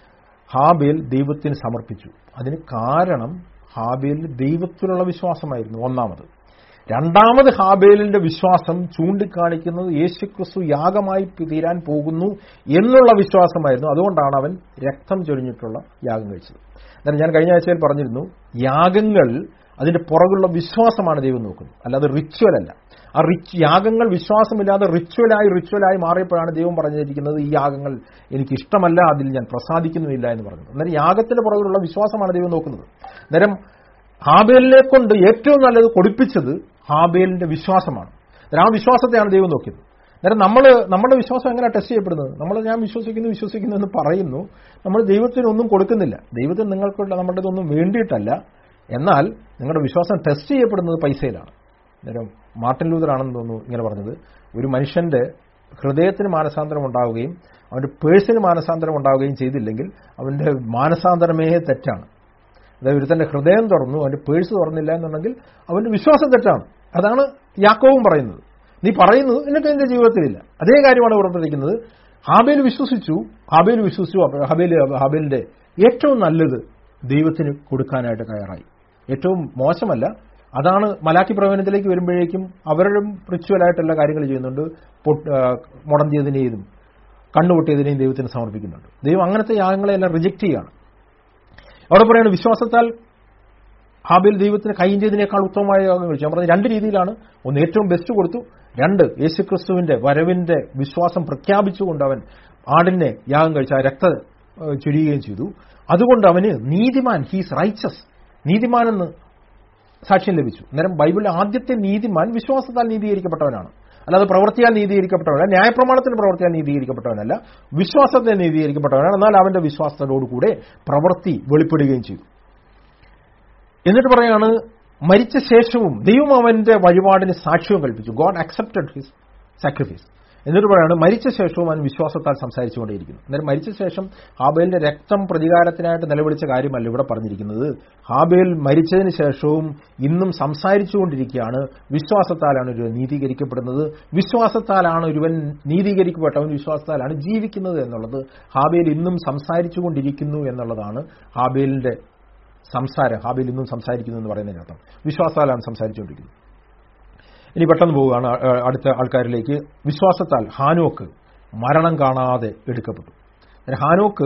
ഹാബേൽ ദൈവത്തിന് സമർപ്പിച്ചു അതിന് കാരണം ഹാബേലിന് ദൈവത്തിലുള്ള വിശ്വാസമായിരുന്നു ഒന്നാമത് രണ്ടാമത് ഹാബേലിന്റെ വിശ്വാസം ചൂണ്ടിക്കാണിക്കുന്നത് യേശുക്രിസ്തു യാഗമായി തീരാൻ പോകുന്നു എന്നുള്ള വിശ്വാസമായിരുന്നു അതുകൊണ്ടാണ് അവൻ രക്തം ചൊരിഞ്ഞിട്ടുള്ള യാഗം കഴിച്ചത് എന്നാൽ ഞാൻ കഴിഞ്ഞ ആഴ്ചയിൽ പറഞ്ഞിരുന്നു യാഗങ്ങൾ അതിന്റെ പുറകുള്ള വിശ്വാസമാണ് ദൈവം നോക്കുന്നത് അല്ലാതെ റിച്വൽ അല്ല ആ റിച്ച് യാഗങ്ങൾ വിശ്വാസമില്ലാതെ റിച്വലായി റിച്വലായി മാറിയപ്പോഴാണ് ദൈവം പറഞ്ഞിരിക്കുന്നത് ഈ യാഗങ്ങൾ എനിക്ക് ഇഷ്ടമല്ല അതിൽ ഞാൻ പ്രസാദിക്കുന്നുമില്ല എന്ന് പറഞ്ഞത് അന്നേരം യാഗത്തിന്റെ പുറകിലുള്ള വിശ്വാസമാണ് ദൈവം നോക്കുന്നത് അന്നേരം ഹാബേലിനെ കൊണ്ട് ഏറ്റവും നല്ലത് കൊടുപ്പിച്ചത് ഹാബേലിന്റെ വിശ്വാസമാണ് അന്നേരം ആ വിശ്വാസത്തെയാണ് ദൈവം നോക്കിയത് അന്നേരം നമ്മൾ നമ്മുടെ വിശ്വാസം എങ്ങനെ ടെസ്റ്റ് ചെയ്യപ്പെടുന്നത് നമ്മൾ ഞാൻ വിശ്വസിക്കുന്നു വിശ്വസിക്കുന്നു എന്ന് പറയുന്നു നമ്മൾ ദൈവത്തിനൊന്നും കൊടുക്കുന്നില്ല ദൈവത്തിന് നിങ്ങൾക്കുള്ള നമ്മുടെ ഇതൊന്നും വേണ്ടിയിട്ടല്ല എന്നാൽ നിങ്ങളുടെ വിശ്വാസം ടെസ്റ്റ് ചെയ്യപ്പെടുന്നത് പൈസയിലാണ് അന്നേരം മാർട്ടിൻ ലൂതർ ആണെന്ന് തോന്നുന്നു ഇങ്ങനെ പറഞ്ഞത് ഒരു മനുഷ്യന്റെ ഹൃദയത്തിന് മാനസാന്തരം ഉണ്ടാവുകയും അവന്റെ പേഴ്സിന് മാനസാന്തരം ഉണ്ടാവുകയും ചെയ്തില്ലെങ്കിൽ അവന്റെ മാനസാന്തരമേ തെറ്റാണ് അതായത് ഒരുത്തന്റെ ഹൃദയം തുറന്നു അവന്റെ പേഴ്സ് തുറന്നില്ല എന്നുണ്ടെങ്കിൽ അവന്റെ വിശ്വാസം തെറ്റാണ് അതാണ് യാക്കോവും പറയുന്നത് നീ പറയുന്നത് എന്നിട്ട് എന്റെ ജീവിതത്തിലില്ല അതേ കാര്യമാണ് ഇവിടെ പറഞ്ഞിരിക്കുന്നത് ഹാബേൽ വിശ്വസിച്ചു ഹാബേൽ വിശ്വസിച്ചു ഹബേൽ ഹാബേലിന്റെ ഏറ്റവും നല്ലത് ദൈവത്തിന് കൊടുക്കാനായിട്ട് തയ്യാറായി ഏറ്റവും മോശമല്ല അതാണ് മലാക്കി പ്രവചനത്തിലേക്ക് വരുമ്പോഴേക്കും അവരും റിച്വലായിട്ടുള്ള കാര്യങ്ങൾ ചെയ്യുന്നുണ്ട് മുടന്തിയതിനെയും കണ്ണുപൊട്ടിയതിനെയും ദൈവത്തിന് സമർപ്പിക്കുന്നുണ്ട് ദൈവം അങ്ങനത്തെ യാഗങ്ങളെല്ലാം റിജക്റ്റ് ചെയ്യാണ് അവിടെ പറയാണ് വിശ്വാസത്താൽ ഹാബിൽ ദൈവത്തിന് കൈൻ്റെതിനേക്കാൾ ഉത്തമമായ യാഗം കഴിച്ചു ഞാൻ പറഞ്ഞ രണ്ട് രീതിയിലാണ് ഒന്ന് ഏറ്റവും ബെസ്റ്റ് കൊടുത്തു രണ്ട് യേശുക്രിസ്തുവിന്റെ വരവിന്റെ വിശ്വാസം പ്രഖ്യാപിച്ചുകൊണ്ട് അവൻ ആടിനെ യാഗം കഴിച്ച ആ രക്ത ചുരിയുകയും ചെയ്തു അതുകൊണ്ട് അവന് നീതിമാൻ ഹീസ് റൈച്ചസ് നീതിമാനെന്ന് സാക്ഷ്യം ലഭിച്ചു അന്നേരം ബൈബിളിലെ ആദ്യത്തെ നീതിമാൻ വിശ്വാസത്താൽ നീതീകരിക്കപ്പെട്ടവനാണ് അല്ലാതെ പ്രവൃത്തിയാൽ നീതീകരിക്കപ്പെട്ടവനല്ല ന്യായപ്രമാണത്തിന് പ്രവൃത്തിയാൽ നീതീകരിക്കപ്പെട്ടവനല്ല വിശ്വാസത്തെ നീതീകരിക്കപ്പെട്ടവനാണ് എന്നാൽ അവന്റെ വിശ്വാസത്തോടുകൂടെ പ്രവൃത്തി വെളിപ്പെടുകയും ചെയ്തു എന്നിട്ട് പറയാണ് മരിച്ച ശേഷവും ദൈവം അവന്റെ വഴിപാടിന് സാക്ഷ്യവും കൽപ്പിച്ചു ഗോഡ് അക്സെപ്റ്റഡ് ഹിസ് സാക്രിഫൈസ് എന്നിട്ട് പറയാണ് മരിച്ച ശേഷവും അവൻ വിശ്വാസത്താൽ സംസാരിച്ചുകൊണ്ടേയിരിക്കുന്നു അന്നേരം മരിച്ച ശേഷം ഹാബേലിന്റെ രക്തം പ്രതികാരത്തിനായിട്ട് നിലവിളിച്ച കാര്യമല്ല ഇവിടെ പറഞ്ഞിരിക്കുന്നത് ഹാബേൽ മരിച്ചതിന് ശേഷവും ഇന്നും സംസാരിച്ചുകൊണ്ടിരിക്കുകയാണ് വിശ്വാസത്താലാണ് ഒരുവൻ നീതീകരിക്കപ്പെടുന്നത് വിശ്വാസത്താലാണ് ഒരുവൻ നീതീകരിക്കപ്പെട്ടവൻ വിശ്വാസത്താലാണ് ജീവിക്കുന്നത് എന്നുള്ളത് ഹാബേൽ ഇന്നും സംസാരിച്ചുകൊണ്ടിരിക്കുന്നു എന്നുള്ളതാണ് ഹാബേലിന്റെ സംസാരം ഹാബേൽ ഇന്നും സംസാരിക്കുന്നു എന്ന് പറയുന്നതിനർത്ഥം വിശ്വാസത്താലാണ് സംസാരിച്ചുകൊണ്ടിരിക്കുന്നത് ഇനി പെട്ടെന്ന് പോവുകയാണ് അ- അടുത്ത ആൾക്കാരിലേക്ക് വിശ്വാസത്താൽ ഹാനോക്ക് മരണം കാണാതെ എടുക്കപ്പെട്ടു അന്നേരം ഹാനോക്ക്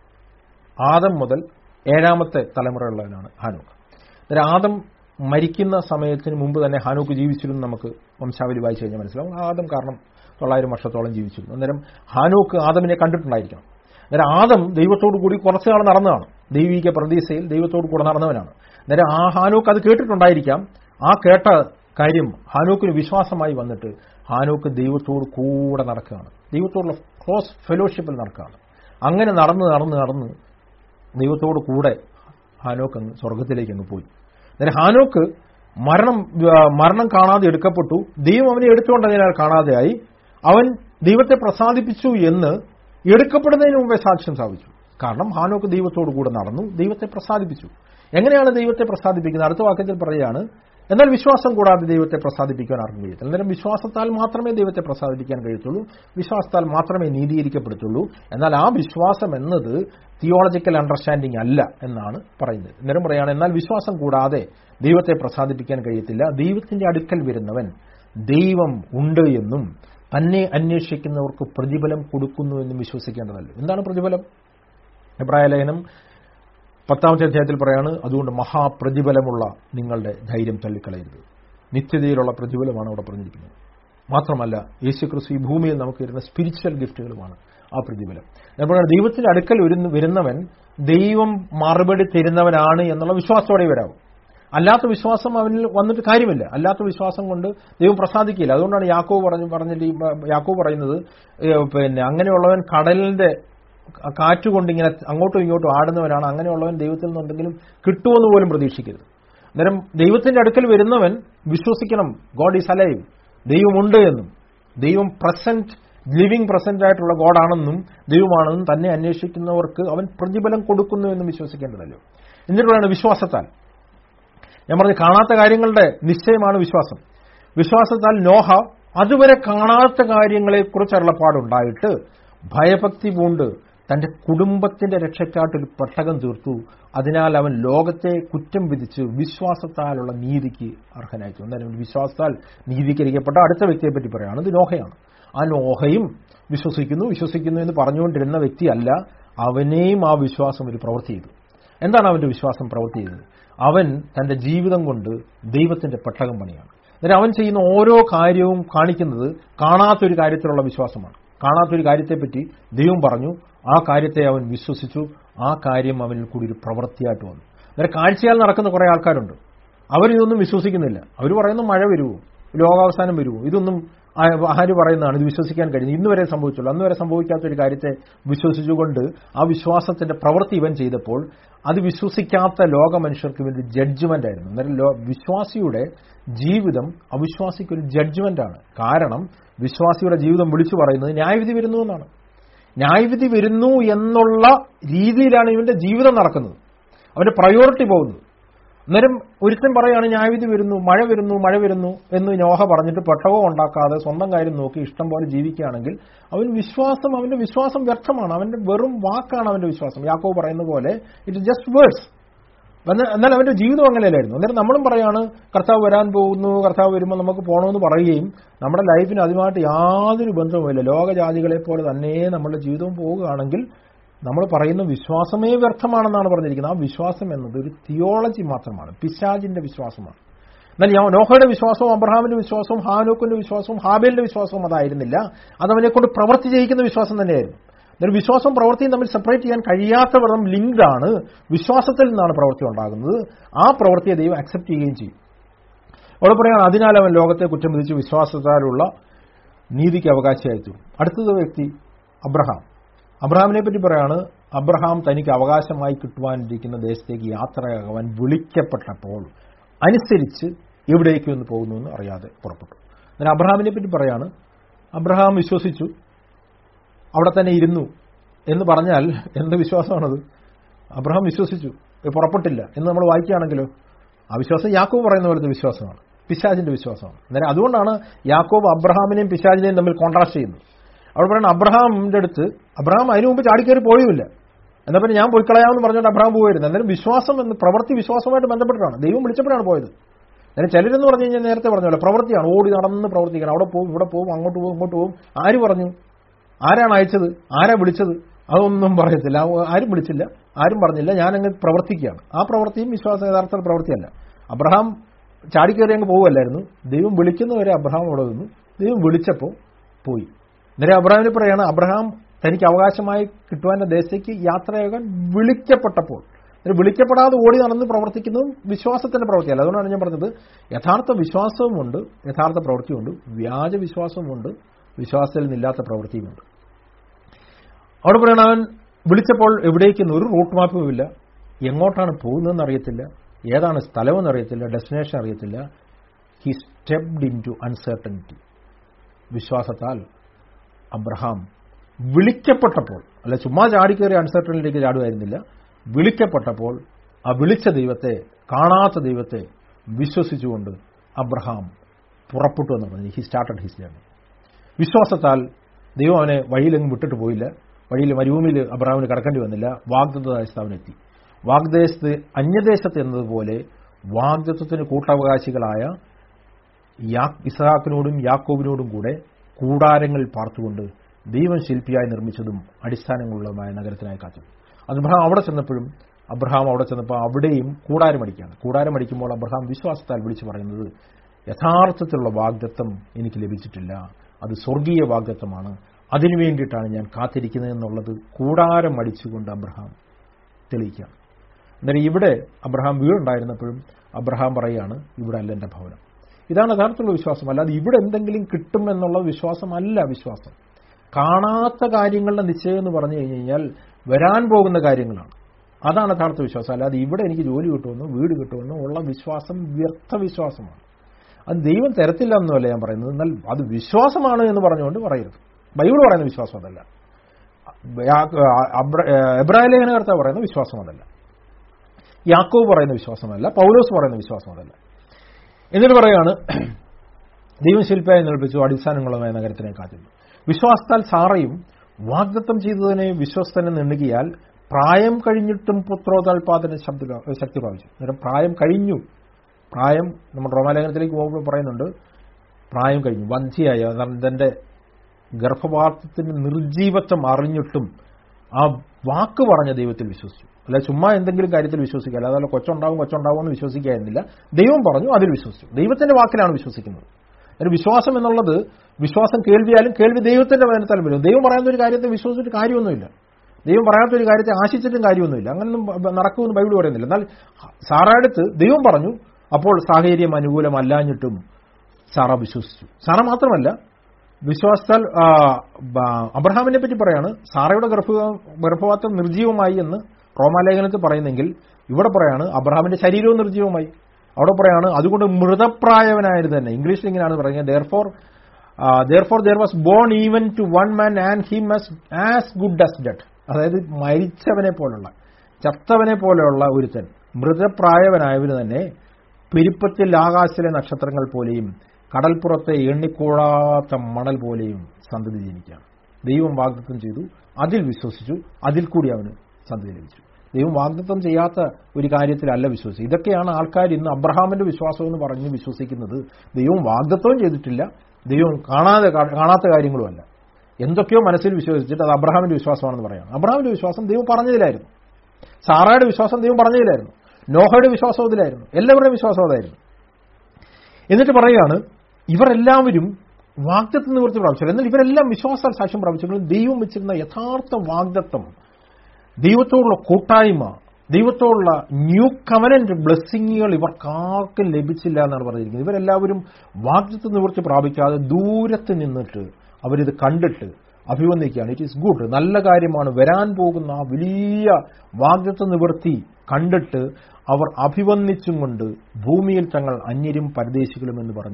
ആദം മുതൽ ഏഴാമത്തെ തലമുറയുള്ളവനാണ് ഹാനോക്ക് അന്നേരം ആദം മരിക്കുന്ന സമയത്തിന് മുമ്പ് തന്നെ ഹാനോക്ക് ജീവിച്ചിരുന്നു നമുക്ക് വംശാവലി വായിച്ചു കഴിഞ്ഞാൽ മനസ്സിലാവും ആദം കാരണം തൊള്ളായിരം വർഷത്തോളം ജീവിച്ചിരുന്നു അന്നേരം ഹാനോക്ക് ആദമിനെ കണ്ടിട്ടുണ്ടായിരിക്കണം അന്നേരം ആദം ദൈവത്തോടു കൂടി കുറച്ചു നാൾ നടന്നതാണ് ദൈവിക പ്രതീക്ഷയിൽ ദൈവത്തോടു കൂടെ നടന്നവനാണ് അന്നേരം ആ ഹാനോക്ക് അത് കേട്ടിട്ടുണ്ടായിരിക്കാം ആ കേട്ട കാര്യം ഹാനോക്കിന് വിശ്വാസമായി വന്നിട്ട് ഹാനോക്ക് ദൈവത്തോട് കൂടെ നടക്കുകയാണ് ദൈവത്തോടുള്ള ക്ലോസ് ഫെലോഷിപ്പിൽ നടക്കുകയാണ് അങ്ങനെ നടന്ന് നടന്ന് നടന്ന് ദൈവത്തോട് കൂടെ ഹാനോക്ക് അങ്ങ് സ്വർഗത്തിലേക്ക് അങ്ങ് പോയി അന്നേരം ഹാനോക്ക് മരണം ആ, മരണം കാണാതെ എടുക്കപ്പെട്ടു ദൈവം അവനെ എടുത്തുകൊണ്ടതിനാൽ കാണാതെയായി അവൻ ദൈവത്തെ പ്രസാദിപ്പിച്ചു എന്ന് എടുക്കപ്പെടുന്നതിന് മുമ്പേ സാക്ഷ്യം സ്ഥാപിച്ചു കാരണം ഹാനോക്ക് ദൈവത്തോട് കൂടെ നടന്നു ദൈവത്തെ പ്രസാദിപ്പിച്ചു എങ്ങനെയാണ് ദൈവത്തെ പ്രസാദിപ്പിക്കുന്നത് അടുത്ത വാക്യത്തിൽ പറയുകയാണ് എന്നാൽ വിശ്വാസം കൂടാതെ ദൈവത്തെ പ്രസാദിപ്പിക്കാൻ ആർക്കും കഴിയത്തില്ല അന്നേരം വിശ്വാസത്താൽ മാത്രമേ ദൈവത്തെ പ്രസാദിപ്പിക്കാൻ കഴിയത്തുള്ളൂ വിശ്വാസത്താൽ മാത്രമേ നീതീകരിക്കപ്പെടുത്തുള്ളൂ എന്നാൽ ആ വിശ്വാസം എന്നത് തിയോളജിക്കൽ അണ്ടർസ്റ്റാൻഡിംഗ് അല്ല എന്നാണ് പറയുന്നത് അന്നേരം പറയാണ് എന്നാൽ വിശ്വാസം കൂടാതെ ദൈവത്തെ പ്രസാദിപ്പിക്കാൻ കഴിയത്തില്ല ദൈവത്തിന്റെ അടുക്കൽ വരുന്നവൻ ദൈവം ഉണ്ട് എന്നും തന്നെ അന്വേഷിക്കുന്നവർക്ക് പ്രതിഫലം കൊടുക്കുന്നു എന്നും വിശ്വസിക്കേണ്ടതല്ലോ എന്താണ് പ്രതിഫലം എബ്രായ ലേഖനം പത്താമത്തെ അധ്യായത്തിൽ പറയാണ് അതുകൊണ്ട് മഹാപ്രതിഫലമുള്ള നിങ്ങളുടെ ധൈര്യം തള്ളിക്കളയരുത് നിത്യതയിലുള്ള പ്രതിഫലമാണ് അവിടെ പറഞ്ഞിരിക്കുന്നത് മാത്രമല്ല യേശു ക്രിസ്തു ഈ ഭൂമിയിൽ നമുക്ക് വരുന്ന സ്പിരിച്വൽ ഗിഫ്റ്റുകളുമാണ് ആ പ്രതിഫലം അപ്പോൾ ദൈവത്തിന്റെ അടുക്കൽ വരുന്ന വരുന്നവൻ ദൈവം മറുപടി തരുന്നവനാണ് എന്നുള്ള വിശ്വാസത്തോടെ വരാവും അല്ലാത്ത വിശ്വാസം അവനിൽ വന്നിട്ട് കാര്യമില്ല അല്ലാത്ത വിശ്വാസം കൊണ്ട് ദൈവം പ്രസാദിക്കില്ല അതുകൊണ്ടാണ് യാക്കോ പറഞ്ഞു പറഞ്ഞിട്ട് ഈ യാക്കോ പറയുന്നത് ഏഹ് പിന്നെ അങ്ങനെയുള്ളവൻ കടലിന്റെ കാറ്റുകൊണ്ട് ഇങ്ങനെ അങ്ങോട്ടും ഇങ്ങോട്ടും ആടുന്നവനാണ് അങ്ങനെയുള്ളവൻ ദൈവത്തിൽ നിന്നുണ്ടെങ്കിലും കിട്ടുമെന്ന് പോലും പ്രതീക്ഷിക്കരുത് അന്നേരം ദൈവത്തിന്റെ അടുക്കൽ വരുന്നവൻ വിശ്വസിക്കണം ഗോഡ് ഈസ് അലൈവ് ദൈവമുണ്ട് എന്നും ദൈവം പ്രസന്റ് ലിവിംഗ് പ്രസന്റ് ആയിട്ടുള്ള ഗോഡാണെന്നും ദൈവമാണെന്നും തന്നെ അന്വേഷിക്കുന്നവർക്ക് അവൻ പ്രതിഫലം കൊടുക്കുന്നു എന്നും വിശ്വസിക്കേണ്ടതല്ലോ എന്നിട്ടാണ് വിശ്വാസത്താൽ ഞാൻ പറഞ്ഞു കാണാത്ത കാര്യങ്ങളുടെ നിശ്ചയമാണ് വിശ്വാസം വിശ്വാസത്താൽ നോഹ അതുവരെ കാണാത്ത കാര്യങ്ങളെക്കുറിച്ച് അരുളപ്പാടുണ്ടായിട്ട് ഭയഭക്തി പൂണ്ട് തന്റെ കുടുംബത്തിന്റെ രക്ഷയ്ക്കായിട്ട് ഒരു പെട്ടകം തീർത്തു അതിനാൽ അവൻ ലോകത്തെ കുറ്റം വിധിച്ച് വിശ്വാസത്താലുള്ള നീതിക്ക് അർഹനായി തീർന്നു അന്നേരം വിശ്വാസത്താൽ നീതീകരിക്കപ്പെട്ട അടുത്ത വ്യക്തിയെ പറ്റി പറയുകയാണ് ഇത് നോഹയാണ് ആ നോഹയും വിശ്വസിക്കുന്നു വിശ്വസിക്കുന്നു എന്ന് പറഞ്ഞുകൊണ്ടിരുന്ന വ്യക്തിയല്ല അവനെയും ആ വിശ്വാസം ഒരു പ്രവൃത്തി ചെയ്തു എന്താണ് അവന്റെ വിശ്വാസം പ്രവൃത്തി ചെയ്തത് അവൻ തന്റെ ജീവിതം കൊണ്ട് ദൈവത്തിന്റെ പെട്ടകം പണിയാണ് എന്നിട്ട് അവൻ ചെയ്യുന്ന ഓരോ കാര്യവും കാണിക്കുന്നത് കാണാത്തൊരു കാര്യത്തിലുള്ള വിശ്വാസമാണ് കാണാത്തൊരു കാര്യത്തെപ്പറ്റി ദൈവം പറഞ്ഞു ആ കാര്യത്തെ അവൻ വിശ്വസിച്ചു ആ കാര്യം അവനിൽ കൂടി ഒരു പ്രവൃത്തിയായിട്ട് വന്നു അന്നേരം കാഴ്ചയാൽ നടക്കുന്ന കുറെ ആൾക്കാരുണ്ട് അവരിതൊന്നും വിശ്വസിക്കുന്നില്ല അവർ പറയുന്നു മഴ വരുമോ ലോകാവസാനം വരുമോ ഇതൊന്നും ആ- ആര് പറയുന്നതാണ് ഇത് വിശ്വസിക്കാൻ കഴിയുന്നത് ഇന്ന് വരെ സംഭവിച്ചുള്ളൂ അന്ന് വരെ സംഭവിക്കാത്ത ഒരു കാര്യത്തെ വിശ്വസിച്ചുകൊണ്ട് ആ വിശ്വാസത്തിന്റെ പ്രവൃത്തി ഇവൻ ചെയ്തപ്പോൾ അത് വിശ്വസിക്കാത്ത ലോക മനുഷ്യർക്ക് ഇവന്റെ ജഡ്ജ്മെന്റ് ആയിരുന്നു അന്നേരം ലോ- വിശ്വാസിയുടെ ജീവിതം അവിശ്വാസിക്ക് ഒരു ജഡ്ജ്മെന്റ് ആണ് കാരണം വിശ്വാസിയുടെ ജീവിതം വിളിച്ചു പറയുന്നത് ന്യായവിധി വരുന്നു എന്നാണ് ന്യായവിധി വരുന്നു എന്നുള്ള രീതിയിലാണ് ഇവന്റെ ജീവിതം നടക്കുന്നത് അവന്റെ പ്രയോറിറ്റി പോകുന്നത് അന്നേരം ഒരുത്തൻ പറയാണ് ന്യായവിധി വരുന്നു മഴ വരുന്നു മഴ വരുന്നു എന്ന് നോഹ പറഞ്ഞിട്ട് പെട്ടകവും ഉണ്ടാക്കാതെ സ്വന്തം കാര്യം നോക്കി ഇഷ്ടം പോലെ ജീവിക്കുകയാണെങ്കിൽ അവൻ വിശ്വാസം അവന്റെ വിശ്വാസം വ്യർത്ഥമാണ് അവന്റെ വെറും വാക്കാണ് അവന്റെ വിശ്വാസം യാക്കോ പറയുന്ന പോലെ ഇറ്റ് ജസ്റ്റ് വേർഡ്സ് എന്നാൽ അവന്റെ ജീവിതം അങ്ങനെയല്ലായിരുന്നു അന്നേരം നമ്മളും പറയാണ് കർത്താവ് വരാൻ പോകുന്നു കർത്താവ് വരുമ്പോൾ നമുക്ക് പോകണമെന്ന് പറയുകയും നമ്മുടെ ലൈഫിന് അതുമായിട്ട് യാതൊരു ബന്ധവുമില്ല ലോകജാതികളെ പോലെ തന്നെ നമ്മുടെ ജീവിതവും പോവുകയാണെങ്കിൽ നമ്മൾ പറയുന്ന വിശ്വാസമേ വ്യർത്ഥമാണെന്നാണ് പറഞ്ഞിരിക്കുന്നത് ആ വിശ്വാസം എന്നത് ഒരു തിയോളജി മാത്രമാണ് പിശാജിന്റെ വിശ്വാസമാണ് എന്നാൽ യോ- നോഹയുടെ വിശ്വാസവും അബ്രഹാമിന്റെ വിശ്വാസവും ഹാനോക്കിന്റെ വിശ്വാസവും ഹാബേലിന്റെ വിശ്വാസവും അതായിരുന്നില്ല അതവനെ കൊണ്ട് പ്രവൃത്തി ചെയ്യിക്കുന്ന വിശ്വാസം തന്നെയായിരുന്നു ഒരു വിശ്വാസം പ്രവൃത്തിയും തമ്മിൽ സെപ്പറേറ്റ് ചെയ്യാൻ കഴിയാത്ത വിധം ലിങ്ക്ഡ് ആണ് വിശ്വാസത്തിൽ നിന്നാണ് പ്രവൃത്തി ഉണ്ടാകുന്നത് ആ പ്രവൃത്തിയെ ദൈവം അക്സെപ്റ്റ് ചെയ്യുകയും ചെയ്യും അവിടെ പറയാണ് അതിനാൽ അവൻ ലോകത്തെ കുറ്റം വിധിച്ച് വിശ്വാസത്താലുള്ള നീതിക്ക് അവകാശിയായി തീർന്നു അടുത്തത് വ്യക്തി അബ്രഹാം അബ്രഹാമിനെ പറ്റി പറയാണ് അബ്രഹാം തനിക്ക് അവകാശമായി കിട്ടുവാനിരിക്കുന്ന ദേശത്തേക്ക് യാത്രയാകുവാൻ വിളിക്കപ്പെട്ടപ്പോൾ അനുസരിച്ച് എവിടേക്ക് ഒന്ന് പോകുന്നു എന്ന് അറിയാതെ പുറപ്പെട്ടു എന്നാൽ അബ്രഹാമിനെ പറ്റി പറയാണ് അബ്രഹാം വിശ്വസിച്ചു അവിടെ തന്നെ ഇരുന്നു എന്ന് പറഞ്ഞാൽ എന്ത് വിശ്വാസമാണത് അബ്രഹാം വിശ്വസിച്ചു പുറപ്പെട്ടില്ല എന്ന് നമ്മൾ വായിക്കുകയാണെങ്കിലോ ആ വിശ്വാസം യാക്കോബ് പറയുന്ന പോലത്തെ വിശ്വാസമാണ് പിശാജിന്റെ വിശ്വാസമാണ് അന്നേരം അതുകൊണ്ടാണ് യാക്കോബ് അബ്രഹാമിനെയും പിശാജിനെയും തമ്മിൽ കോൺട്രാസ്റ്റ് ചെയ്യുന്നത് അവിടെ പറയുന്നത് അബ്രഹാമിന്റെ അടുത്ത് അബ്രഹാം അതിനു മുമ്പ് ചാടിക്കയറി പോയുമില്ല എന്നാൽ പിന്നെ ഞാൻ പോയി കളയാമെന്ന് പറഞ്ഞുകൊണ്ട് അബ്രഹാം പോയിരുന്നു അന്നേരം വിശ്വാസം എന്ന് പ്രവൃത്തി വിശ്വാസമായിട്ട് ബന്ധപ്പെട്ടിട്ടാണ് ദൈവം വിളിച്ചപ്പോഴാണ് പോയത് അന്നേരം ചിലരെന്ന് പറഞ്ഞു കഴിഞ്ഞാൽ നേരത്തെ പറഞ്ഞല്ലോ പ്രവൃത്തിയാണ് ഓടി നടന്ന് പ്രവർത്തിക്കണം അവിടെ പോകും ഇവിടെ പോകും അങ്ങോട്ട് പോകും ഇങ്ങോട്ട് പോകും ആര് പറഞ്ഞു ആരാണ് അയച്ചത് ആരാ വിളിച്ചത് അതൊന്നും പറയത്തില്ല ആരും വിളിച്ചില്ല ആരും പറഞ്ഞില്ല ഞാനങ്ങ് പ്രവർത്തിക്കുകയാണ് ആ പ്രവൃത്തിയും വിശ്വാസ യഥാർത്ഥ പ്രവൃത്തിയല്ല അബ്രഹാം ചാടിക്കയറി അങ്ങ് പോവുമല്ലായിരുന്നു ദൈവം വിളിക്കുന്നവരെ അബ്രഹാം അവിടെ നിന്നു ദൈവം വിളിച്ചപ്പോൾ പോയി അന്നേരം അബ്രഹാമിന് പറയാണ് അബ്രഹാം തനിക്ക് അവകാശമായി കിട്ടുവാന്റെ ദേശത്തേക്ക് യാത്രയാകാൻ വിളിക്കപ്പെട്ടപ്പോൾ വിളിക്കപ്പെടാതെ ഓടി നടന്ന് പ്രവർത്തിക്കുന്നതും വിശ്വാസത്തിന്റെ പ്രവൃത്തിയല്ല അതുകൊണ്ടാണ് ഞാൻ പറഞ്ഞത് യഥാർത്ഥ വിശ്വാസവുമുണ്ട് യഥാർത്ഥ പ്രവൃത്തിയുമുണ്ട് വ്യാജ വിശ്വാസവുമുണ്ട് വിശ്വാസത്തിൽ നിന്നില്ലാത്ത പ്രവൃത്തിയുമുണ്ട് അവിടെ പറയണ അവൻ വിളിച്ചപ്പോൾ എവിടേക്കെന്ന് ഒരു റൂട്ട് മാപ്പും ഇല്ല എങ്ങോട്ടാണ് പോകുന്നതെന്ന് അറിയത്തില്ല ഏതാണ് സ്ഥലമെന്ന് അറിയത്തില്ല ഡെസ്റ്റിനേഷൻ അറിയത്തില്ല he stepped into uncertainty വിശ്വാസത്താൽ അബ്രഹാം വിളിക്കപ്പെട്ടപ്പോൾ അല്ല ചുമ്മാ ചാടിക്കേറിയ അൺസർട്ടനിലേക്ക് ചാടുമായിരുന്നില്ല വിളിക്കപ്പെട്ടപ്പോൾ ആ വിളിച്ച ദൈവത്തെ കാണാത്ത ദൈവത്തെ വിശ്വസിച്ചുകൊണ്ട് അബ്രഹാം പുറപ്പെട്ടു എന്ന് പറഞ്ഞു ഹി സ്റ്റാർട്ടഡ് ഹിസ് ജേർണി വിശ്വാസത്താൽ ദൈവം അവനെ വഴിയിലെങ്ങും വിട്ടിട്ട് പോയില്ല വഴിയിൽ മരുഭൂമിയിൽ അബ്രഹാമിന് കടക്കേണ്ടി വന്നില്ല വാഗ്ദത്തദേശത്ത് അവനെത്തി വാഗ്ദേശത്ത് അന്യദേശത്ത് എന്നതുപോലെ വാഗ്ദത്വത്തിന് കൂട്ടവകാശികളായ ഇസഹാക്കിനോടും യാക്കോബിനോടും കൂടെ കൂടാരങ്ങൾ പാർത്തുകൊണ്ട് ദൈവം ശില്പിയായി നിർമ്മിച്ചതും അടിസ്ഥാനങ്ങളുള്ളതുമായ നഗരത്തിനായി കാത്തു അബ്രഹാം അവിടെ ചെന്നപ്പോഴും അബ്രഹാം അവിടെ ചെന്നപ്പോൾ അവിടെയും കൂടാരമടിക്കുകയാണ് കൂടാരമടിക്കുമ്പോൾ അബ്രഹാം വിശ്വാസത്താൽ വിളിച്ചു പറയുന്നത് യഥാർത്ഥത്തിലുള്ള വാഗ്ദത്വം എനിക്ക് ലഭിച്ചിട്ടില്ല അത് സ്വർഗീയ വാഗ്ദത്വമാണ് അതിനു വേണ്ടിയിട്ടാണ് ഞാൻ കാത്തിരിക്കുന്നത് എന്നുള്ളത് കൂടാരം അടിച്ചുകൊണ്ട് അബ്രഹാം തെളിയിക്കുകയാണ് അന്നേരം ഇവിടെ അബ്രഹാം വീടുണ്ടായിരുന്നപ്പോഴും അബ്രഹാം പറയുകയാണ് ഇവിടെ അല്ല എൻ്റെ ഭവനം ഇതാണ് യഥാർത്ഥത്തിലുള്ള വിശ്വാസം അല്ലാതെ ഇവിടെ എന്തെങ്കിലും കിട്ടും എന്നുള്ള വിശ്വാസമല്ല വിശ്വാസം കാണാത്ത കാര്യങ്ങളുടെ നിശ്ചയം എന്ന് പറഞ്ഞു കഴിഞ്ഞു കഴിഞ്ഞാൽ വരാൻ പോകുന്ന കാര്യങ്ങളാണ് അതാണ് യഥാർത്ഥ വിശ്വാസം അല്ലാതെ ഇവിടെ എനിക്ക് ജോലി കിട്ടുമെന്നോ വീട് കിട്ടുമെന്നോ ഉള്ള വിശ്വാസം വ്യർത്ഥ വിശ്വാസമാണ് അത് ദൈവം തരത്തില്ല എന്നല്ല ഞാൻ പറയുന്നത് എന്നാൽ അത് വിശ്വാസമാണ് എന്ന് പറഞ്ഞുകൊണ്ട് പറയരുത് ബൈബിൾ പറയുന്ന വിശ്വാസം അതല്ല എബ്രാഹിം ലേഖനകർത്താവ് പറയുന്ന വിശ്വാസം അതല്ല യാക്കോവ് പറയുന്ന വിശ്വാസമല്ല പൗലോസ് പറയുന്ന വിശ്വാസം അതല്ല എന്നിട്ട് പറയാണ് ദൈവം ശില്പയായി നിൽപ്പിച്ചു അടിസ്ഥാനങ്ങളുമായ നഗരത്തിനെ കാത്തിരുന്നു വിശ്വാസത്താൽ സാറയും വാഗ്ദത്തം ചെയ്തതിനെ വിശ്വസ്തനെ നിണ്ണുകിയാൽ പ്രായം കഴിഞ്ഞിട്ടും പുത്രോതാൽപാദന ശബ്ദ ശക്തി പ്രാപിച്ചു അന്നേരം പ്രായം കഴിഞ്ഞു പ്രായം നമ്മൾ റോമാലേഖനത്തിലേക്ക് പോകുമ്പോൾ പറയുന്നുണ്ട് പ്രായം കഴിഞ്ഞു വന്ധ്യയായി തന്റെ ഗർഭപാത്രത്തിന് നിർജീവത്വം അറിഞ്ഞിട്ടും ആ വാക്ക് പറഞ്ഞ ദൈവത്തിൽ വിശ്വസിച്ചു അല്ല ചുമ്മാ എന്തെങ്കിലും കാര്യത്തിൽ വിശ്വസിക്കുക അല്ലാതെ കൊച്ചുണ്ടാവും കൊച്ചുണ്ടാവും എന്ന് വിശ്വസിക്കായിരുന്നില്ല ദൈവം പറഞ്ഞു അതിൽ വിശ്വസിച്ചു ദൈവത്തിന്റെ വാക്കിലാണ് വിശ്വസിക്കുന്നത് ഒരു വിശ്വാസം എന്നുള്ളത് വിശ്വാസം കേൾവിയാലും കേൾവി ദൈവത്തിന്റെ വചനത്താലും വരും ദൈവം പറയുന്ന ഒരു കാര്യത്തെ വിശ്വസിച്ചിട്ട് കാര്യമൊന്നുമില്ല ദൈവം പറയാത്ത ഒരു കാര്യത്തെ ആശിച്ചിട്ടും കാര്യമൊന്നുമില്ല അങ്ങനൊന്നും നടക്കുമെന്ന് ബൈബിൾ പറയുന്നില്ല എന്നാൽ സാറയടുത്ത് ദൈവം പറഞ്ഞു അപ്പോൾ സാഹചര്യം അനുകൂലമല്ലാഞ്ഞിട്ടും സാറ വിശ്വസിച്ചു സാറ മാത്രമല്ല വിശ്വാസത്താൽ അബ്രഹാമിനെ പറ്റി പറയാണ് സാറയുടെ ഗർഭ ഗർഭപാത്രം നിർജീവമായി എന്ന് റോമാലേഖനത്തിൽ പറയുന്നെങ്കിൽ ഇവിടെ പറയാണ് അബ്രഹാമിന്റെ ശരീരവും നിർജീവമായി അവിടെ പറയാണ് അതുകൊണ്ട് മൃതപ്രായവനായിരുന്നു തന്നെ ഇംഗ്ലീഷിൽ ഇങ്ങനെയാണ് പറയുന്നത് therefore therefore there was born even to one man and he was as good as dead അതായത് മരിച്ചവനെ പോലുള്ള ചത്തവനെ പോലെയുള്ള ഒരുത്തൻ മൃതപ്രായവനായവന് തന്നെ പെരുപ്പത്തിൽ ആകാശത്തിലെ നക്ഷത്രങ്ങൾ പോലെയും കടൽപ്പുറത്തെ എണ്ണിക്കൂടാത്ത മണൽ പോലെയും സന്തതി ജനിക്കുകയാണ് ദൈവം വാഗ്ദത്വം ചെയ്തു അതിൽ വിശ്വസിച്ചു അതിൽ കൂടി അവന് സന്തതി ലഭിച്ചു ദൈവം വാഗ്ദത്വം ചെയ്യാത്ത ഒരു കാര്യത്തിലല്ല വിശ്വസിച്ചത് ഇതൊക്കെയാണ് ആൾക്കാർ ഇന്ന് അബ്രഹാമിന്റെ വിശ്വാസം എന്ന് പറഞ്ഞ് വിശ്വസിക്കുന്നത് ദൈവം വാഗ്ദത്വം ചെയ്തിട്ടില്ല ദൈവം കാണാതെ കാണാത്ത കാര്യങ്ങളുമല്ല എന്തൊക്കെയോ മനസ്സിൽ വിശ്വസിച്ചിട്ട് അത് അബ്രഹാമിന്റെ വിശ്വാസമാണെന്ന് പറയാം അബ്രഹാമിന്റെ വിശ്വാസം ദൈവം പറഞ്ഞതിലായിരുന്നു സാറയുടെ വിശ്വാസം ദൈവം പറഞ്ഞതിലായിരുന്നു നോഹയുടെ വിശ്വാസം അതിലായിരുന്നു എല്ലാവരുടെയും വിശ്വാസം അതായിരുന്നു എന്നിട്ട് പറയുകയാണ് ഇവരെല്ലാവരും വാഗ്ദത്വം നിവൃത്തി പ്രാപിച്ചു എന്നാൽ ഇവരെല്ലാം വിശ്വാസാൽ സാക്ഷ്യം പ്രാപിച്ചെങ്കിലും ദൈവം വെച്ചിരുന്ന യഥാർത്ഥ വാഗ്ദത്വം ദൈവത്തോടുള്ള കൂട്ടായ്മ ദൈവത്തോടുള്ള ന്യൂ കവനന്റ് ബ്ലെസ്സിങ്ങുകൾ ഇവർക്കാർക്കും ലഭിച്ചില്ല എന്നാണ് പറഞ്ഞിരിക്കുന്നത് ഇവരെല്ലാവരും വാഗ്ദത്വ നിവൃത്തി പ്രാപിക്കാതെ ദൂരത്ത് നിന്നിട്ട് അവരിത് കണ്ടിട്ട് അഭിവന്ദിക്കുകയാണ് ഇറ്റ് ഈസ് ഗുഡ് നല്ല കാര്യമാണ് വരാൻ പോകുന്ന ആ വലിയ വാഗ്ദത്വ നിവൃത്തി കണ്ടിട്ട് അവർ അഭിവന്ദിച്ചും കൊണ്ട് ഭൂമിയിൽ തങ്ങൾ അന്യരും പരദേശികളും എന്ന് പറഞ്ഞ്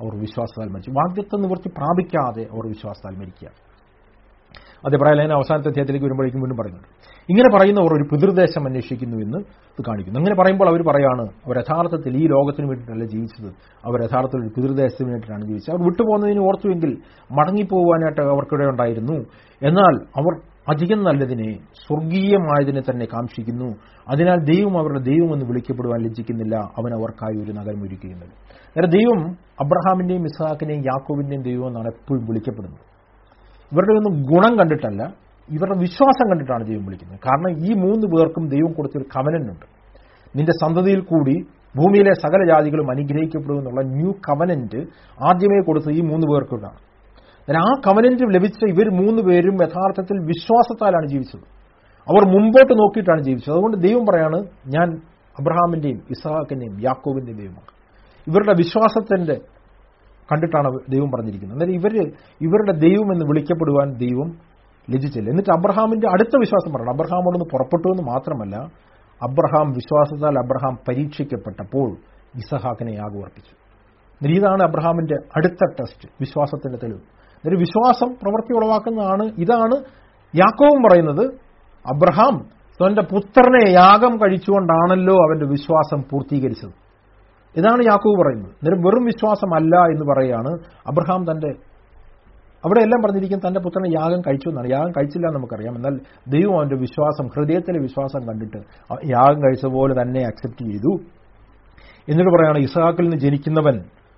അവർ വിശ്വാസത്താൽ മരിച്ചു വാഗ്ദത്വ നിവൃത്തി പ്രാപിക്കാതെ അവർ വിശ്വാസത്താൽ മരിക്കുക അത് ഇബ്രാഹിം അവസാനത്തെ അധ്യായത്തിലേക്ക് വരുമ്പോഴേക്കും വീണ്ടും പറയുന്നുണ്ട് ഇങ്ങനെ പറയുന്നവർ ഒരു പിതൃദേശം അന്വേഷിക്കുന്നു എന്ന് ഇത് കാണിക്കുന്നു അങ്ങനെ പറയുമ്പോൾ അവർ പറയാണ് അവർ യഥാർത്ഥത്തിൽ ഈ ലോകത്തിന് വേണ്ടിയിട്ടല്ല ജീവിച്ചത് അവർ യഥാർത്ഥത്തിൽ ഒരു പിതൃദേശത്തിന് വേണ്ടിയിട്ടാണ് ജീവിച്ചത് അവർ വിട്ടുപോകുന്നതിന് ഓർത്തുവെങ്കിൽ മടങ്ങിപ്പോകാനായിട്ട് അവർക്കിടെ ഉണ്ടായിരുന്നു എന്നാൽ അവർ അധികം നല്ലതിനെ സ്വർഗീയമായതിനെ തന്നെ കാക്ഷിക്കുന്നു അതിനാൽ ദൈവം അവരുടെ ദൈവം എന്ന് വിളിക്കപ്പെടുവാൻ ലജ്ജിക്കുന്നില്ല അവൻ അവർക്കായി ഒരു നഗരം ഒരുക്കുകയുന്നത് നേരെ ദൈവം അബ്രഹാമിന്റെയും ഇസ്ഹാക്കിന്റെയും യാക്കോബിന്റെയും ദൈവം എന്നാണ് എപ്പോഴും വിളിക്കപ്പെടുന്നത് ഇവരുടെ ഒന്നും ഗുണം കണ്ടിട്ടല്ല ഇവരുടെ വിശ്വാസം കണ്ടിട്ടാണ് ദൈവം വിളിക്കുന്നത് കാരണം ഈ മൂന്ന് പേർക്കും ദൈവം കൊടുത്തൊരു കവനന്റ് ഉണ്ട് നിന്റെ സന്തതിയിൽ കൂടി ഭൂമിയിലെ സകല ജാതികളും അനുഗ്രഹിക്കപ്പെടും എന്നുള്ള ന്യൂ കവനന്റ് ആദ്യമേ കൊടുത്ത് ഈ മൂന്ന് പേർക്കുണ്ടാണ് എന്നാൽ ആ കവനന്റ് ലഭിച്ച ഇവർ മൂന്ന് പേരും യഥാർത്ഥത്തിൽ വിശ്വാസത്താലാണ് ജീവിച്ചത് അവർ മുമ്പോട്ട് നോക്കിയിട്ടാണ് ജീവിച്ചത് അതുകൊണ്ട് ദൈവം പറയാണ് ഞാൻ അബ്രഹാമിന്റെയും ഇസ്ഹാക്കിന്റെയും യാക്കോബിന്റെയും ദൈവമാണ് ഇവരുടെ വിശ്വാസത്തിന്റെ കണ്ടിട്ടാണ് ദൈവം പറഞ്ഞിരിക്കുന്നത് അന്നേരം ഇവര് ഇവരുടെ ദൈവം എന്ന് വിളിക്കപ്പെടുവാൻ ദൈവം ലജിച്ചില്ല എന്നിട്ട് അബ്രഹാമിന്റെ അടുത്ത വിശ്വാസം പറയണം അബ്രഹാമോടൊന്ന് പുറപ്പെട്ടു എന്ന് മാത്രമല്ല അബ്രഹാം വിശ്വാസത്താൽ അബ്രഹാം പരീക്ഷിക്കപ്പെട്ടപ്പോൾ ഇസഹാക്കിനെ യാഗം അർപ്പിച്ചു എന്നിട്ട് ഇതാണ് അബ്രഹാമിന്റെ അടുത്ത ടെസ്റ്റ് വിശ്വാസത്തിന്റെ തെളിവ് എന്നിട്ട് വിശ്വാസം പ്രവൃത്തി ഉളവാക്കുന്നതാണ് ഇതാണ് യാക്കോവും പറയുന്നത് അബ്രഹാം തന്റെ പുത്രനെ യാഗം കഴിച്ചുകൊണ്ടാണല്ലോ അവന്റെ വിശ്വാസം പൂർത്തീകരിച്ചത് ഇതാണ് യാക്കോവ് പറയുന്നത് അന്നേരം വെറും വിശ്വാസമല്ല എന്ന് പറയുകയാണ് അബ്രഹാം തന്റെ അവിടെ എല്ലാം പറഞ്ഞിരിക്കുന്നത് തന്റെ പുത്രനെ യാഗം കഴിച്ചു എന്നാണ് യാഗം കഴിച്ചില്ല എന്ന് നമുക്കറിയാം എന്നാൽ ദൈവം അവന്റെ വിശ്വാസം ഹൃദയത്തിലെ വിശ്വാസം കണ്ടിട്ട് യാഗം കഴിച്ച പോലെ തന്നെ അക്സെപ്റ്റ് ചെയ്തു എന്നിട്ട് പറയാണ് ഇസാക്കിൽ നിന്ന് ജനിക്കുന്നവൻ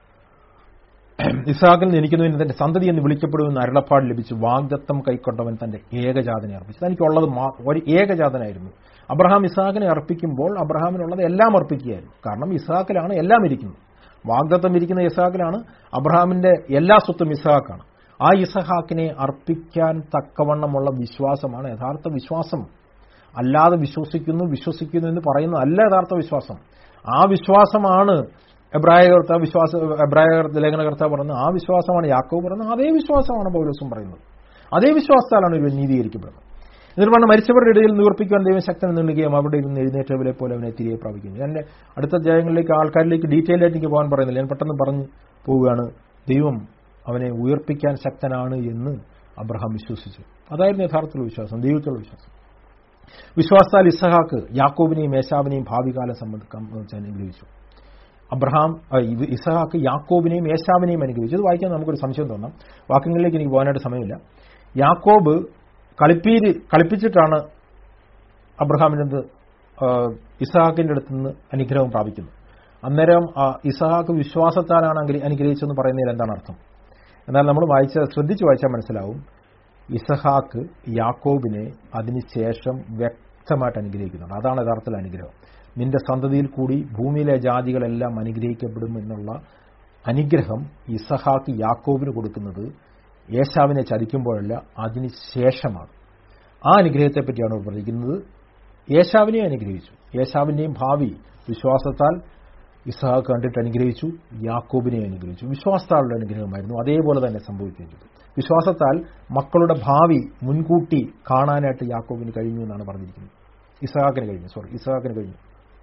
ഇസാക്കിൽ നിന്ന് ജനിക്കുന്നവൻ തന്റെ സന്തതി എന്ന് വിളിക്കപ്പെടുമെന്ന് അരുളപ്പാട് ലഭിച്ചു വാഗ്ദത്തം കൈക്കൊണ്ടവൻ തന്റെ ഏകജാതനെ അർപ്പിച്ചു തനിക്കുള്ളത് ഒരു ഏകജാതനായിരുന്നു അബ്രഹാം ഇസാഖിനെ അർപ്പിക്കുമ്പോൾ അബ്രഹാമിനുള്ളത് എല്ലാം അർപ്പിക്കുകയായിരുന്നു കാരണം ഇസാഖിലാണ് എല്ലാം ഇരിക്കുന്നത് വാഗ്ദത്തം ഇരിക്കുന്ന ഇസാഖിലാണ് അബ്രഹാമിന്റെ എല്ലാ സ്വത്തും ഇസഹാക്കാണ് ആ ഇസഹാക്കിനെ അർപ്പിക്കാൻ തക്കവണ്ണമുള്ള വിശ്വാസമാണ് യഥാർത്ഥ വിശ്വാസം അല്ലാതെ വിശ്വസിക്കുന്നു വിശ്വസിക്കുന്നു എന്ന് പറയുന്നത് അല്ല യഥാർത്ഥ വിശ്വാസം ആ വിശ്വാസമാണ് എബ്രായ കർത്താവ് വിശ്വാസ എബ്രായ ലേഖനകർത്താവ് പറയുന്നത് ആ വിശ്വാസമാണ് യാക്കോവ് പറയുന്നത് അതേ വിശ്വാസമാണ് പൗലോസും പറയുന്നത് അതേ വിശ്വാസത്താലാണ് ഒരു നീതീകരിക്കപ്പെടുന്നത് എന്നിട്ട് പറഞ്ഞ മരിച്ചവരുടെ ഇടയിൽ നിവർപ്പിക്കാൻ ദൈവം ശക്തൻ നിന്നുകയും അവിടെ ഇരുന്ന് എഴുന്നേറ്റവരെ പോലെ അവനെ തിരികെ പ്രാപിക്കുന്നു ഞാൻ അടുത്ത അധ്യായങ്ങളിലേക്ക് ആൾക്കാരിലേക്ക് ഡീറ്റെയിൽ ആയിട്ട് എനിക്ക് പോകാൻ പറയുന്നില്ല ഞാൻ പെട്ടെന്ന് പറഞ്ഞു പോവുകയാണ് ദൈവം അവനെ ഉയർപ്പിക്കാൻ ശക്തനാണ് എന്ന് അബ്രഹാം വിശ്വസിച്ചു അതായിരുന്നു യഥാർത്ഥത്തിലുള്ള വിശ്വാസം ദൈവത്തിലുള്ള വിശ്വാസം വിശ്വാസത്താൽ ഇസഹാക്ക് യാക്കോബിനെയും ഏശാവിനെയും ഭാവികാലം സംബന്ധിച്ച് അനുഗ്രഹിച്ചു അബ്രഹാം ഇസഹാക്ക് യാക്കോബിനെയും ഏശാവിനെയും അനുഗ്രഹിച്ചു ഇത് വായിക്കാൻ നമുക്കൊരു സംശയം തോന്നാം വാക്യങ്ങളിലേക്ക് എനിക്ക് പോകാനായിട്ട് സമയമില്ല യാക്കോബ് കളിപ്പീര് കളിപ്പിച്ചിട്ടാണ് അബ്രഹാമിൻ്റെ ഇസഹാക്കിന്റെ അടുത്ത് നിന്ന് അനുഗ്രഹം പ്രാപിക്കുന്നത് അന്നേരം ഇസഹാക്ക് വിശ്വാസത്താലാണ് അനുഗ്രഹിച്ചെന്ന് പറയുന്നതിൽ എന്താണ് അർത്ഥം എന്നാൽ നമ്മൾ വായിച്ച ശ്രദ്ധിച്ച് വായിച്ചാൽ മനസ്സിലാവും ഇസഹാക്ക് യാക്കോബിനെ അതിനുശേഷം വ്യക്തമായിട്ട് അനുഗ്രഹിക്കുന്നുണ്ട് അതാണ് യഥാർത്ഥത്തിൽ അനുഗ്രഹം നിന്റെ സന്തതിയിൽ കൂടി ഭൂമിയിലെ ജാതികളെല്ലാം അനുഗ്രഹിക്കപ്പെടും എന്നുള്ള അനുഗ്രഹം ഇസഹാക്ക് യാക്കോബിന് കൊടുക്കുന്നത് യേശാവിനെ ചതിക്കുമ്പോഴല്ല അതിനുശേഷമാണ് ആ അനുഗ്രഹത്തെ പറ്റിയാണ് അവർ പറയുന്നത് യേശാവിനെ അനുഗ്രഹിച്ചു യേശാവിന്റെയും ഭാവി വിശ്വാസത്താൽ ഇസഹാക്ക് കണ്ടിട്ട് അനുഗ്രഹിച്ചു യാക്കോബിനെ അനുഗ്രഹിച്ചു വിശ്വാസത്താലുള്ള അനുഗ്രഹമായിരുന്നു അതേപോലെ തന്നെ സംഭവിക്കുകയും ചെയ്തു വിശ്വാസത്താൽ മക്കളുടെ ഭാവി മുൻകൂട്ടി കാണാനായിട്ട് യാക്കോബിന് കഴിഞ്ഞു എന്നാണ് പറഞ്ഞിരിക്കുന്നത് ഇസഹാക്കിന് കഴിഞ്ഞു സോറി ഇസഹാക്കിന് കഴിഞ്ഞു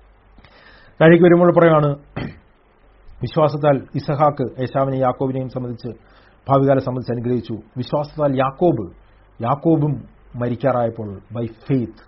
താഴേക്ക് വരുമ്പോൾ പറയാണ് വിശ്വാസത്താൽ ഇസഹാക്ക് യേശാവിനെയും യാക്കോബിനെയും സംബന്ധിച്ച് ഭാവികാലം സംബന്ധിച്ച് അനുഗ്രഹിച്ചു വിശ്വാസത്താൽ യാക്കോബ് യാക്കോബും മരിക്കാറായപ്പോൾ ബൈ ഫെയ്ത്ത്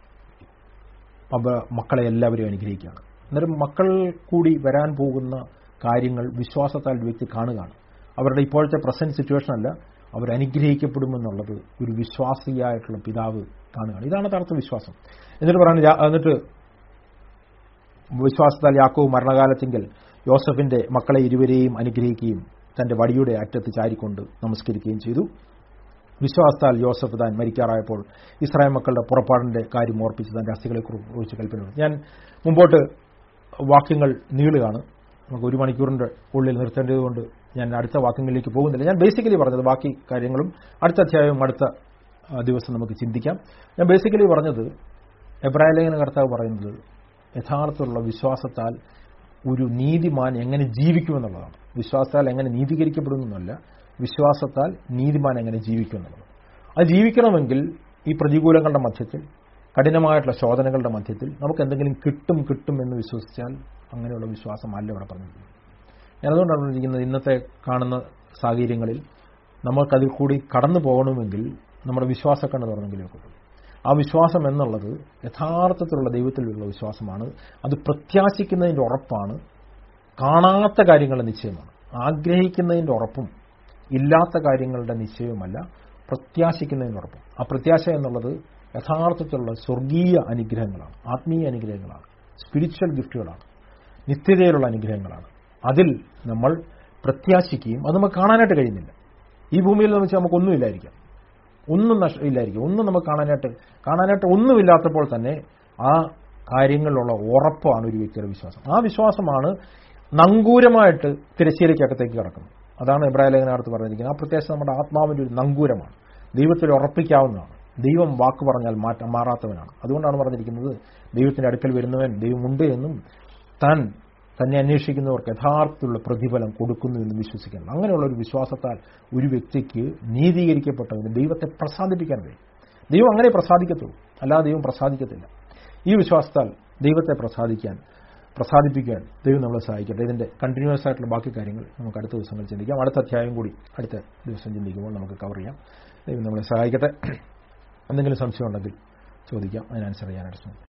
മക്കളെ എല്ലാവരും അനുഗ്രഹിക്കുകയാണ് അന്നേരം മക്കൾ കൂടി വരാൻ പോകുന്ന കാര്യങ്ങൾ വിശ്വാസത്താൽ വ്യക്തി കാണുകയാണ് അവരുടെ ഇപ്പോഴത്തെ പ്രസന്റ് സിറ്റുവേഷൻ അല്ല അവർ അനുഗ്രഹിക്കപ്പെടുമെന്നുള്ളത് ഒരു വിശ്വാസിയായിട്ടുള്ള പിതാവ് കാണുകയാണ് ഇതാണ് യഥാർത്ഥ വിശ്വാസം എന്നിട്ട് പറയുന്നത് എന്നിട്ട് വിശ്വാസത്താൽ യാക്കോവ് മരണകാലത്തെങ്കിൽ യോസഫിന്റെ മക്കളെ ഇരുവരെയും അനുഗ്രഹിക്കുകയും തന്റെ വടിയുടെ അറ്റത്ത് ചാരിക്കൊണ്ട് നമസ്കരിക്കുകയും ചെയ്തു വിശ്വാസത്താൽ യോസഫ് താൻ മരിക്കാറായപ്പോൾ ഇസ്രായേൽ മക്കളുടെ പുറപ്പാടിന്റെ കാര്യം ഓർപ്പിച്ച് തന്റെ അസ്ഥികളെ കുറിച്ച് കൽപ്പന ഞാൻ മുമ്പോട്ട് വാക്യങ്ങൾ നീളുകയാണ് നമുക്ക് ഒരു മണിക്കൂറിന്റെ ഉള്ളിൽ നിർത്തേണ്ടതുകൊണ്ട് ഞാൻ അടുത്ത വാക്യങ്ങളിലേക്ക് പോകുന്നില്ല ഞാൻ ബേസിക്കലി പറഞ്ഞത് ബാക്കി കാര്യങ്ങളും അടുത്ത അധ്യായവും അടുത്ത ദിവസം നമുക്ക് ചിന്തിക്കാം ഞാൻ ബേസിക്കലി പറഞ്ഞത് എബ്രായ ലേഖന കർത്താവ് പറയുന്നത് യഥാർത്ഥത്തിലുള്ള വിശ്വാസത്താൽ ഒരു നീതിമാൻ എങ്ങനെ ജീവിക്കുമെന്നുള്ളതാണ് വിശ്വാസത്താൽ എങ്ങനെ നീതീകരിക്കപ്പെടുമെന്നല്ല വിശ്വാസത്താൽ നീതിമാൻ എങ്ങനെ ജീവിക്കുമെന്നുള്ളത് അത് ജീവിക്കണമെങ്കിൽ ഈ പ്രതികൂലങ്ങളുടെ മധ്യത്തിൽ കഠിനമായിട്ടുള്ള ശോധനകളുടെ മധ്യത്തിൽ നമുക്ക് എന്തെങ്കിലും കിട്ടും കിട്ടും എന്ന് വിശ്വസിച്ചാൽ അങ്ങനെയുള്ള വിശ്വാസം അല്ല ഇവിടെ പറഞ്ഞിരിക്കുന്നത് ഞാൻ അതുകൊണ്ടാണ് പറഞ്ഞിരിക്കുന്നത് ഇന്നത്തെ കാണുന്ന സാഹചര്യങ്ങളിൽ നമ്മൾക്കതിൽ കൂടി കടന്നു പോകണമെങ്കിൽ നമ്മുടെ വിശ്വാസക്കണ്ണ് തുറന്നെങ്കിലേ ഒക്കൂ ആ വിശ്വാസം എന്നുള്ളത് യഥാർത്ഥത്തിലുള്ള ദൈവത്തിലുള്ള വിശ്വാസമാണ് അത് പ്രത്യാശിക്കുന്നതിൻ്റെ ഉറപ്പാണ് കാണാത്ത കാര്യങ്ങളുടെ നിശ്ചയമാണ് ആഗ്രഹിക്കുന്നതിൻ്റെ ഉറപ്പും ഇല്ലാത്ത കാര്യങ്ങളുടെ നിശ്ചയവുമല്ല പ്രത്യാശിക്കുന്നതിൻ്റെ ഉറപ്പും ആ പ്രത്യാശ എന്നുള്ളത് യഥാർത്ഥത്തിലുള്ള സ്വർഗീയ അനുഗ്രഹങ്ങളാണ് ആത്മീയ അനുഗ്രഹങ്ങളാണ് സ്പിരിച്വൽ ഗിഫ്റ്റുകളാണ് നിത്യതയിലുള്ള അനുഗ്രഹങ്ങളാണ് അതിൽ നമ്മൾ പ്രത്യാശിക്കുകയും അത് നമുക്ക് കാണാനായിട്ട് കഴിയുന്നില്ല ഈ ഭൂമിയിൽ എന്ന് വെച്ചാൽ നമുക്കൊന്നുമില്ലായിരിക്കാം ഒന്നും നഷ്ട ഇല്ലായിരിക്കും ഒന്നും നമുക്ക് കാണാനായിട്ട് കാണാനായിട്ട് ഒന്നുമില്ലാത്തപ്പോൾ തന്നെ ആ കാര്യങ്ങളിലുള്ള ഉറപ്പാണ് ഒരു വ്യക്തിയുടെ വിശ്വാസം ആ വിശ്വാസമാണ് നങ്കൂരമായിട്ട് തിരശ്ശീലയ്ക്കകത്തേക്ക് കിടക്കുന്നത് അതാണ് ഇബ്രാഹിം ലേഖനകത്ത് പറഞ്ഞിരിക്കുന്നത് ആ പ്രത്യാശ നമ്മുടെ ആത്മാവിന്റെ ഒരു നങ്കൂരമാണ് ദൈവത്തിൽ ഉറപ്പിക്കാവുന്നതാണ് ദൈവം വാക്ക് പറഞ്ഞാൽ മാറ്റ മാറാത്തവനാണ് അതുകൊണ്ടാണ് പറഞ്ഞിരിക്കുന്നത് ദൈവത്തിന്റെ അടുക്കൽ വരുന്നവൻ ദൈവമുണ്ട് എന്നും താൻ തന്നെ അന്വേഷിക്കുന്നവർക്ക് യഥാർത്ഥത്തിലുള്ള പ്രതിഫലം കൊടുക്കുന്നു എന്ന് വിശ്വസിക്കണം അങ്ങനെയുള്ള ഒരു വിശ്വാസത്താൽ ഒരു വ്യക്തിക്ക് നീതീകരിക്കപ്പെട്ടവന് ദൈവത്തെ പ്രസാദിപ്പിക്കാൻ കഴിയും ദൈവം അങ്ങനെ പ്രസാദിക്കത്തുള്ളൂ അല്ലാതെ ദൈവം പ്രസാദിക്കത്തില്ല ഈ വിശ്വാസത്താൽ ദൈവത്തെ പ്രസാദിക്കാൻ പ്രസാദിപ്പിക്കാൻ ദൈവം നമ്മളെ സഹായിക്കട്ടെ ഇതിന്റെ കണ്ടിന്യൂസ് ആയിട്ടുള്ള ബാക്കി കാര്യങ്ങൾ നമുക്ക് അടുത്ത ദിവസങ്ങൾ ചിന്തിക്കാം അടുത്ത അധ്യായം കൂടി അടുത്ത ദിവസം ചിന്തിക്കുമ്പോൾ നമുക്ക് കവർ ചെയ്യാം ദൈവം നമ്മളെ സഹായിക്കട്ടെ എന്തെങ്കിലും സംശയം ഉണ്ടെങ്കിൽ ചോദിക്കാം അതിനനുസരിച്ച് ചെയ്യാനായിട്ട് ശ്രമിക്കാം